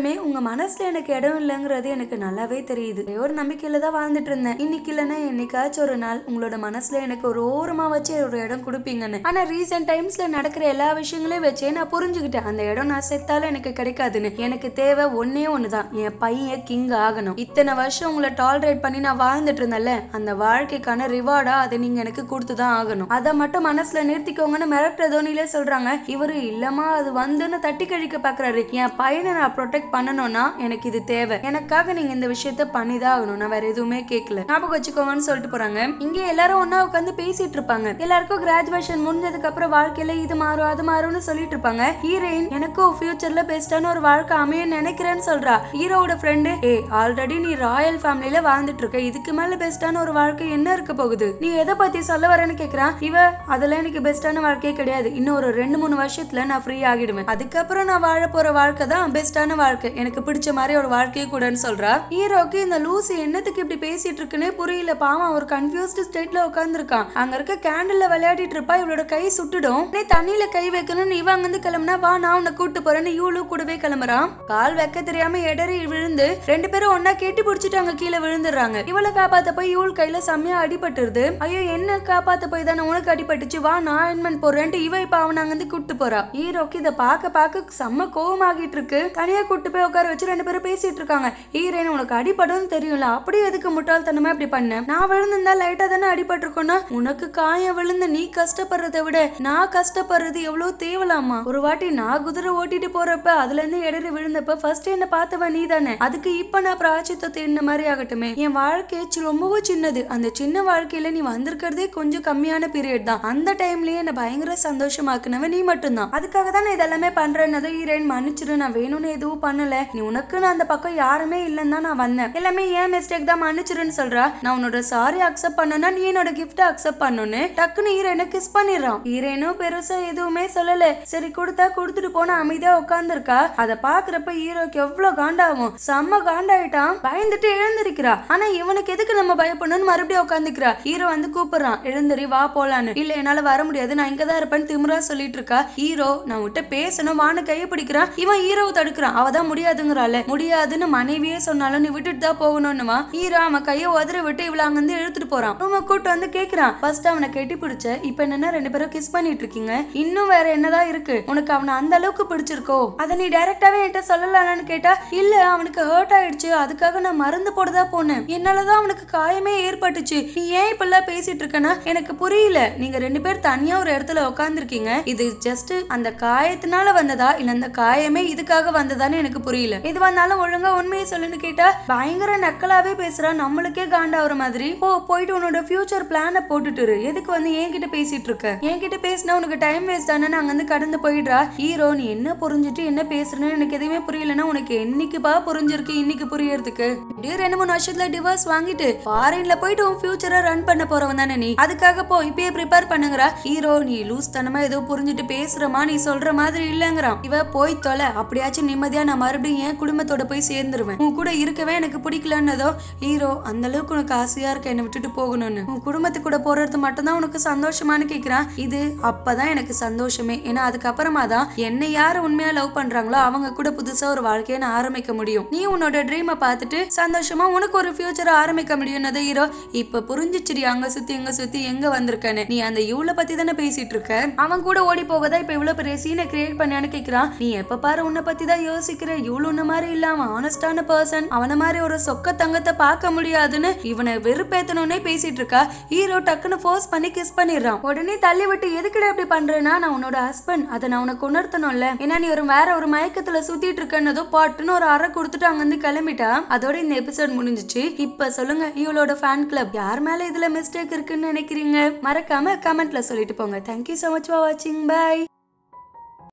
மனசுல எனக்கு இடம் இல்லைங்கிறது எனக்கு நல்லாவே தெரியுது ஒரே ஒரு நம்பிக்கையில தான் வாழ்ந்துட்டு இருந்தேன் இன்னைக்கு இல்லைன்னா என்னைக்காச்சும் ஒரு நாள் உங்களோட மனசுல எனக்கு ஒரு ஓரமா வச்சு ஒரு இடம் கொடுப்பீங்கன்னு ஆனா ரீசெண்ட் டைம்ஸ்ல நடக்கிற எல்லா விஷயங்களையும் வச்சே நான் புரிஞ்சுக்கிட்டேன் அந்த இடம் நான் செத்தாலும் எனக்கு கிடைக்காதுன்னு எனக்கு தேவை ஒன்னே ஒண்ணுதான் என் பையன் கிங் ஆகணும் இத்தனை வருஷம் உங்களை டாலரேட் பண்ணி நான் வாழ்ந்துட்டு இருந்தேன்ல அந்த வாழ்க்கைக்கான ரிவார்டா அதை நீங்க எனக்கு கொடுத்துதான் ஆகணும் அதை மட்டும் மனசுல நிறுத்திக்கோங்கன்னு மிரட்டுற தோனிலே சொல்றாங்க இவரு இல்லம்மா அது வந்துன்னு தட்டி கழிக்க பாக்குறாரு என் பையனை நான் ப்ரொடெக்ட் பண்ணணும்னா எனக்கு இது தேவை எனக்காக நீங்க இந்த விஷயத்த பண்ணிதான் ஆகணும் நான் வேற எதுவுமே கேட்கல ஞாபகம் வச்சுக்கோங்கன்னு சொல்லிட்டு போறாங்க இங்க எல்லாரும் ஒண்ணா உட்காந்து பேசிட்டு இருப்பாங்க எல்லாருக்கும் கிராஜுவேஷன் முடிஞ்சதுக்கு அப்புறம் வாழ்க்கையில இது மாறும் அது மாறும்னு சொல்லிட்டு இருப்பாங்க ஹீரோயின் எனக்கும் ஃபியூச்சர்ல பெஸ்டான ஒரு வாழ்க்கை அமையும் நினைக்கிறேன்னு சொல்றா ஹீரோவோட ஃப்ரெண்டு ஏ ஆல்ரெடி நீ ராயல் ஃபேமிலில வாழ்ந்துட்டு இருக்க இதுக்கு மேல பெஸ்டான ஒரு வாழ்க்கை என்ன இருக்க போகுது நீ எதை பத்தி சொல்ல வரேன்னு கேக்குறான் இவ அதெல்லாம் எனக்கு பெஸ்டான வாழ்க்கையே கிடையாது இன்னும் ஒரு ரெண்டு மூணு வருஷத்துல நான் ஃப்ரீ ஆகிடுவேன் அதுக்கப்புறம் நான் வாழ போற வாழ்க்கை தான் பெஸ்டான வாழ்க்கை எனக்கு பிடிச்ச மாதிரி ஒரு வாழ்க்கையை கூடன்னு சொல்றா ஹீரோக்கு இந்த லூசி என்னத்துக்கு இப்படி பேசிட்டு இருக்குன்னே புரியல பாவம் ஒரு கன்ஃபியூஸ்டு ஸ்டேட்ல உட்காந்துருக்கான் அங்க இருக்க கேண்டில்ல விளையாடிட்டு இருப்பா இவளோட கை சுட்டுடும் நீ தண்ணியில கை வைக்கணும்னு இவ அங்கிருந்து கிளம்புனா வா நான் உன்னை கூட்டு போறேன்னு இவளு கூடவே கிளம்புறான் கால் வைக்க தெரியாம இடறி விழுந்து ரெண்டு பேரும் ஒன்னா கெட்டி பிடிச்சிட்டு அங்க கீழே விழுந்துடுறாங்க இவளை காப்பாத்த போய் இவள் கையில செம்மையா அடிபட்டுருது ஐயோ என்ன காப்பாத்த போய் தானே உனக்கு அடிபட்டுச்சு வா நான் ஆயின்மெண்ட் போடுறேன்ட்டு இவ இப்ப அவனை அங்கிருந்து கூட்டு போறா ஹீரோக்கு இதை பார்க்க பார்க்க செம்ம கோவமாகிட்டு இருக்கு தனியா கூட்டு போய் உட்கார வச்சு ரெண்டு பேரும் பேசிட்டு இருக்காங்க ஹீரோயின் உனக்கு அடிபடும் தெரியும்ல அப்படியே எதுக்கு முட்டாள்தனமா இப்படி பண்ண நான் விழுந்திருந்தா லைட்டா தானே அடிபட்டிருக்கோன்னா உனக்கு காயம் விழுந்து நீ கஷ்டப்படுறதை விட நான் கஷ்டப்படுறது எவ்வளவு தேவலாமா ஒரு வாட்டி நான் குதிரை ஓட்டிட்டு போறப்ப அதுல இருந்து இடறி விழுந்தப்ப ஃபர்ஸ்ட் என்ன பார்த்தவ நீ தானே அதுக்கு இப்ப நான் பிராச்சித்த தேடின மாதிரி ஆகட்டுமே என் வாழ்க்கை சி- ரொம்பவும் சின்னது அந்த சின்ன வாழ்க்கையில நீ வந்திருக்கிறதே கொஞ்சம் கம்மியான பீரியட் தான் அந்த டைம்லயே என்ன பயங்கர சந்தோஷமாக்குனவ நீ மட்டும்தான் அதுக்காக தான் நான் இதெல்லாமே பண்றேன்னதும் ஹீரோயின் மன்னிச்சிரு நான் வேணும்னு எதுவும் பண்ணல நீ உனக்குன்னு அந்த பக்கம் யாருமே இல்லைன்னு தான் நான் வந்தேன் எல்லாமே ஏன் மிஸ்டேக் தான் மன்னிச்சிருன்னு சொல்றா நான் உன்னோட சாரி அக்செப்ட் பண்ணனா நீ என்னோட கிஃப்ட் அக்செப்ட் பண்ணணும்னு டக்குன்னு ஹீரோயினை கிஸ் பண்ணிடுறான் ஹீரோயினும் பெருசா எதுவுமே சொல்லல சரி கொடுத்தா கொடுத்துட்டு போன அமைதியா உட்காந்துருக்கா அதை பாக்குறப்ப ஹீரோக்கு எவ்வளவு காண்டாகும் செம்ம காண்டாயிட்டான் பயந்துட்டு எழுந்திருக்கிறா ஆனா இவனுக்கு எதுக்கு நம்ம பயப்படணும்னு மறுபடியும் உட்காந்துக்கிறா ஹீரோ வந்து கூப்பிடுறான் எழுந்திரி வா போலான்னு இல்ல என்னால வர முடியாது நான் இங்க தான் இருப்பேன்னு திமிரா சொல்லிட்டு இருக்கா ஹீரோ நான் விட்டு பேசணும் வான்னு கையை பிடிக்கிறான் இவன் ஹீரோவை தடுக்கிறான் அவ தான் முடியாதுங்கிறாள் முடியாதுன்னு மனைவியே சொன்னாலும் நீ விட்டுட்டு தான் போகணும்னுவா ஹீரோ அவன் கையை உதற விட்டு இவள அங்க இருந்து இழுத்துட்டு போறான் ரூம கூட்டு வந்து கேக்குறான் ஃபர்ஸ்ட் அவனை கெட்டி பிடிச்ச இப்ப என்னன்னா ரெண்டு பேரும் கிஸ் பண்ணிட்டு இருக்கீங்க இன்னும் வேற என்னதான் இருக்கு உனக்கு அவனை அந்த அளவுக்கு பிடிச்சிருக்கோ அதை நீ டைரக்டாவே என்கிட்ட சொல்லலாம்னு கேட்டா இல்ல அவனுக்கு ஹர்ட் ஆயிடுச்சு அதுக்காக நான் மருந்து போடதா போனேன் என்னாலதான் அவனுக்கு காயமே ஏற்பட்டுச்சு நீ ஏன் இப்பெல்லாம் பேசிட்டு இருக்கனா எனக்கு புரியல நீங்க ரெண்டு பேர் தனியா ஒரு இடத்துல உட்காந்துருக்கீங்க இது ஜஸ்ட் அந்த காயத்தினால வந்ததா இல்ல அந்த காயமே இதுக்காக வந்ததான்னு எனக்கு புரியல இது வந்தாலும் ஒழுங்கா உண்மையை சொல்லுன்னு கேட்டா பயங்கர நக்கலாவே பேசுறா நம்மளுக்கே காண்டாவுற மாதிரி ஓ போயிட்டு உன்னோட ஃபியூச்சர் பிளான போட்டுட்டு இரு. எதுக்கு வந்து என்கிட்ட பேசிட்டு இருக்க என்கிட்ட பேசினா உனக்கு டைம் வேஸ்ட் தானே அங்க இருந்து கடந்து போயிடுறா ஹீரோ நீ என்ன புரிஞ்சுட்டு என்ன பேசுறேன்னு எனக்கு எதுவுமே புரியலன்னா உனக்கு என்னைக்குப்பா புரிஞ்சிருக்கு இன்னைக்கு புரியறதுக்கு இப்படியே ரெண்டு மூணு வருஷத்துல டிவோர்ஸ் வாங்கிட்டு ஃபாரின்ல போயிட்டு உன் ஃபியூச்சரை ரன் பண்ண போறவன் தானே நீ அதுக்காக போ இப்பயே ப்ரிப்பேர் பண்ணுங்கறா ஹீரோ நீ லூஸ் தனமா ஏதோ புரிஞ்சுட்டு பேசுறமா நீ சொல்ற மாதிரி இல்லங்கிறான் இவ போய் தொலை அப்படியாச்சும் நிம்மதியா நான் மறுபடியும் என் குடும்பத்தோட போய் சேர்ந்துருவேன் உன் கூட இருக்கவே எனக்கு பிடிக்கலன்னதோ ஹீரோ அந்த அளவுக்கு உனக்கு ஆசையா இருக்க என்னை விட்டுட்டு போகணும்னு உன் குடும்பத்து கூட போறது மட்டும்தான் உனக்கு சந்தோஷமான்னு கேக்குறான் இது அப்பதான் எனக்கு சந்தோஷமே ஏன்னா அதுக்கப்புறமா தான் என்னை யாரு உண்மையா லவ் பண்றாங்களோ அவங்க கூட புதுசா ஒரு வாழ்க்கையை நான் ஆரம்பிக்க முடியும் நீ உன்னோட ட்ரீமை பார்த்துட்டு சந்தோஷமா உனக்கு ஒரு ஃபியூச்சரை ஆரம்பிக்க முடியும்னது ஹீரோ இப்ப புரிஞ்சிச்சிடி அங்க சுத்தி எங்க சுத்தி எங்க வந்திருக்கேன்னு நீ அந்த இவ்வளவு பத்தி தானே பேசிட்டு இருக்க அவன் கூட ஓடி போகதா இப்ப இவ்வளவு பெரிய சீனை கிரியேட் பண்ணான்னு கேக்குறான் நீ எப்ப பாரு உன்னை பத்தி தான் யோசிக்கிற இவ்வளவு உன்ன மாதிரி இல்லாம ஆனஸ்டான பர்சன் அவன மாதிரி ஒரு சொக்க தங்கத்தை பார்க்க முடியாதுன்னு இவனை வெறுப்பேத்தணும்னே பேசிட்டு இருக்கா ஹீரோ டக்குன்னு ஃபோர்ஸ் பண்ணி கிஸ் பண்ணிடுறான் உடனே தள்ளி விட்டு எதுக்குடா இப்படி பண்றேன்னா நான் உன்னோட ஹஸ்பண்ட் அதை நான் உனக்கு உணர்த்தணும்ல ஏன்னா நீ ஒரு வேற ஒரு மயக்கத்துல சுத்திட்டு இருக்கன்னதோ பாட்டுன்னு ஒரு அறை கொடுத்துட்டு அங்க இருந்து கிளம்பிட்டா அதோட இந்த எபிசோட் முடிஞ்சுச்சு இப்ப சொல்லுங்க இவளோட ஃபேன் கிளப் யார் மேல இதுல மிஸ்டேக் இருக்குன்னு நினைக்கிறீங்க மறக்காம கமெண்ட்ல சொல்லிட்டு போங்க தேங்க்யூ so மச் ஃபார் வாட்சிங் பை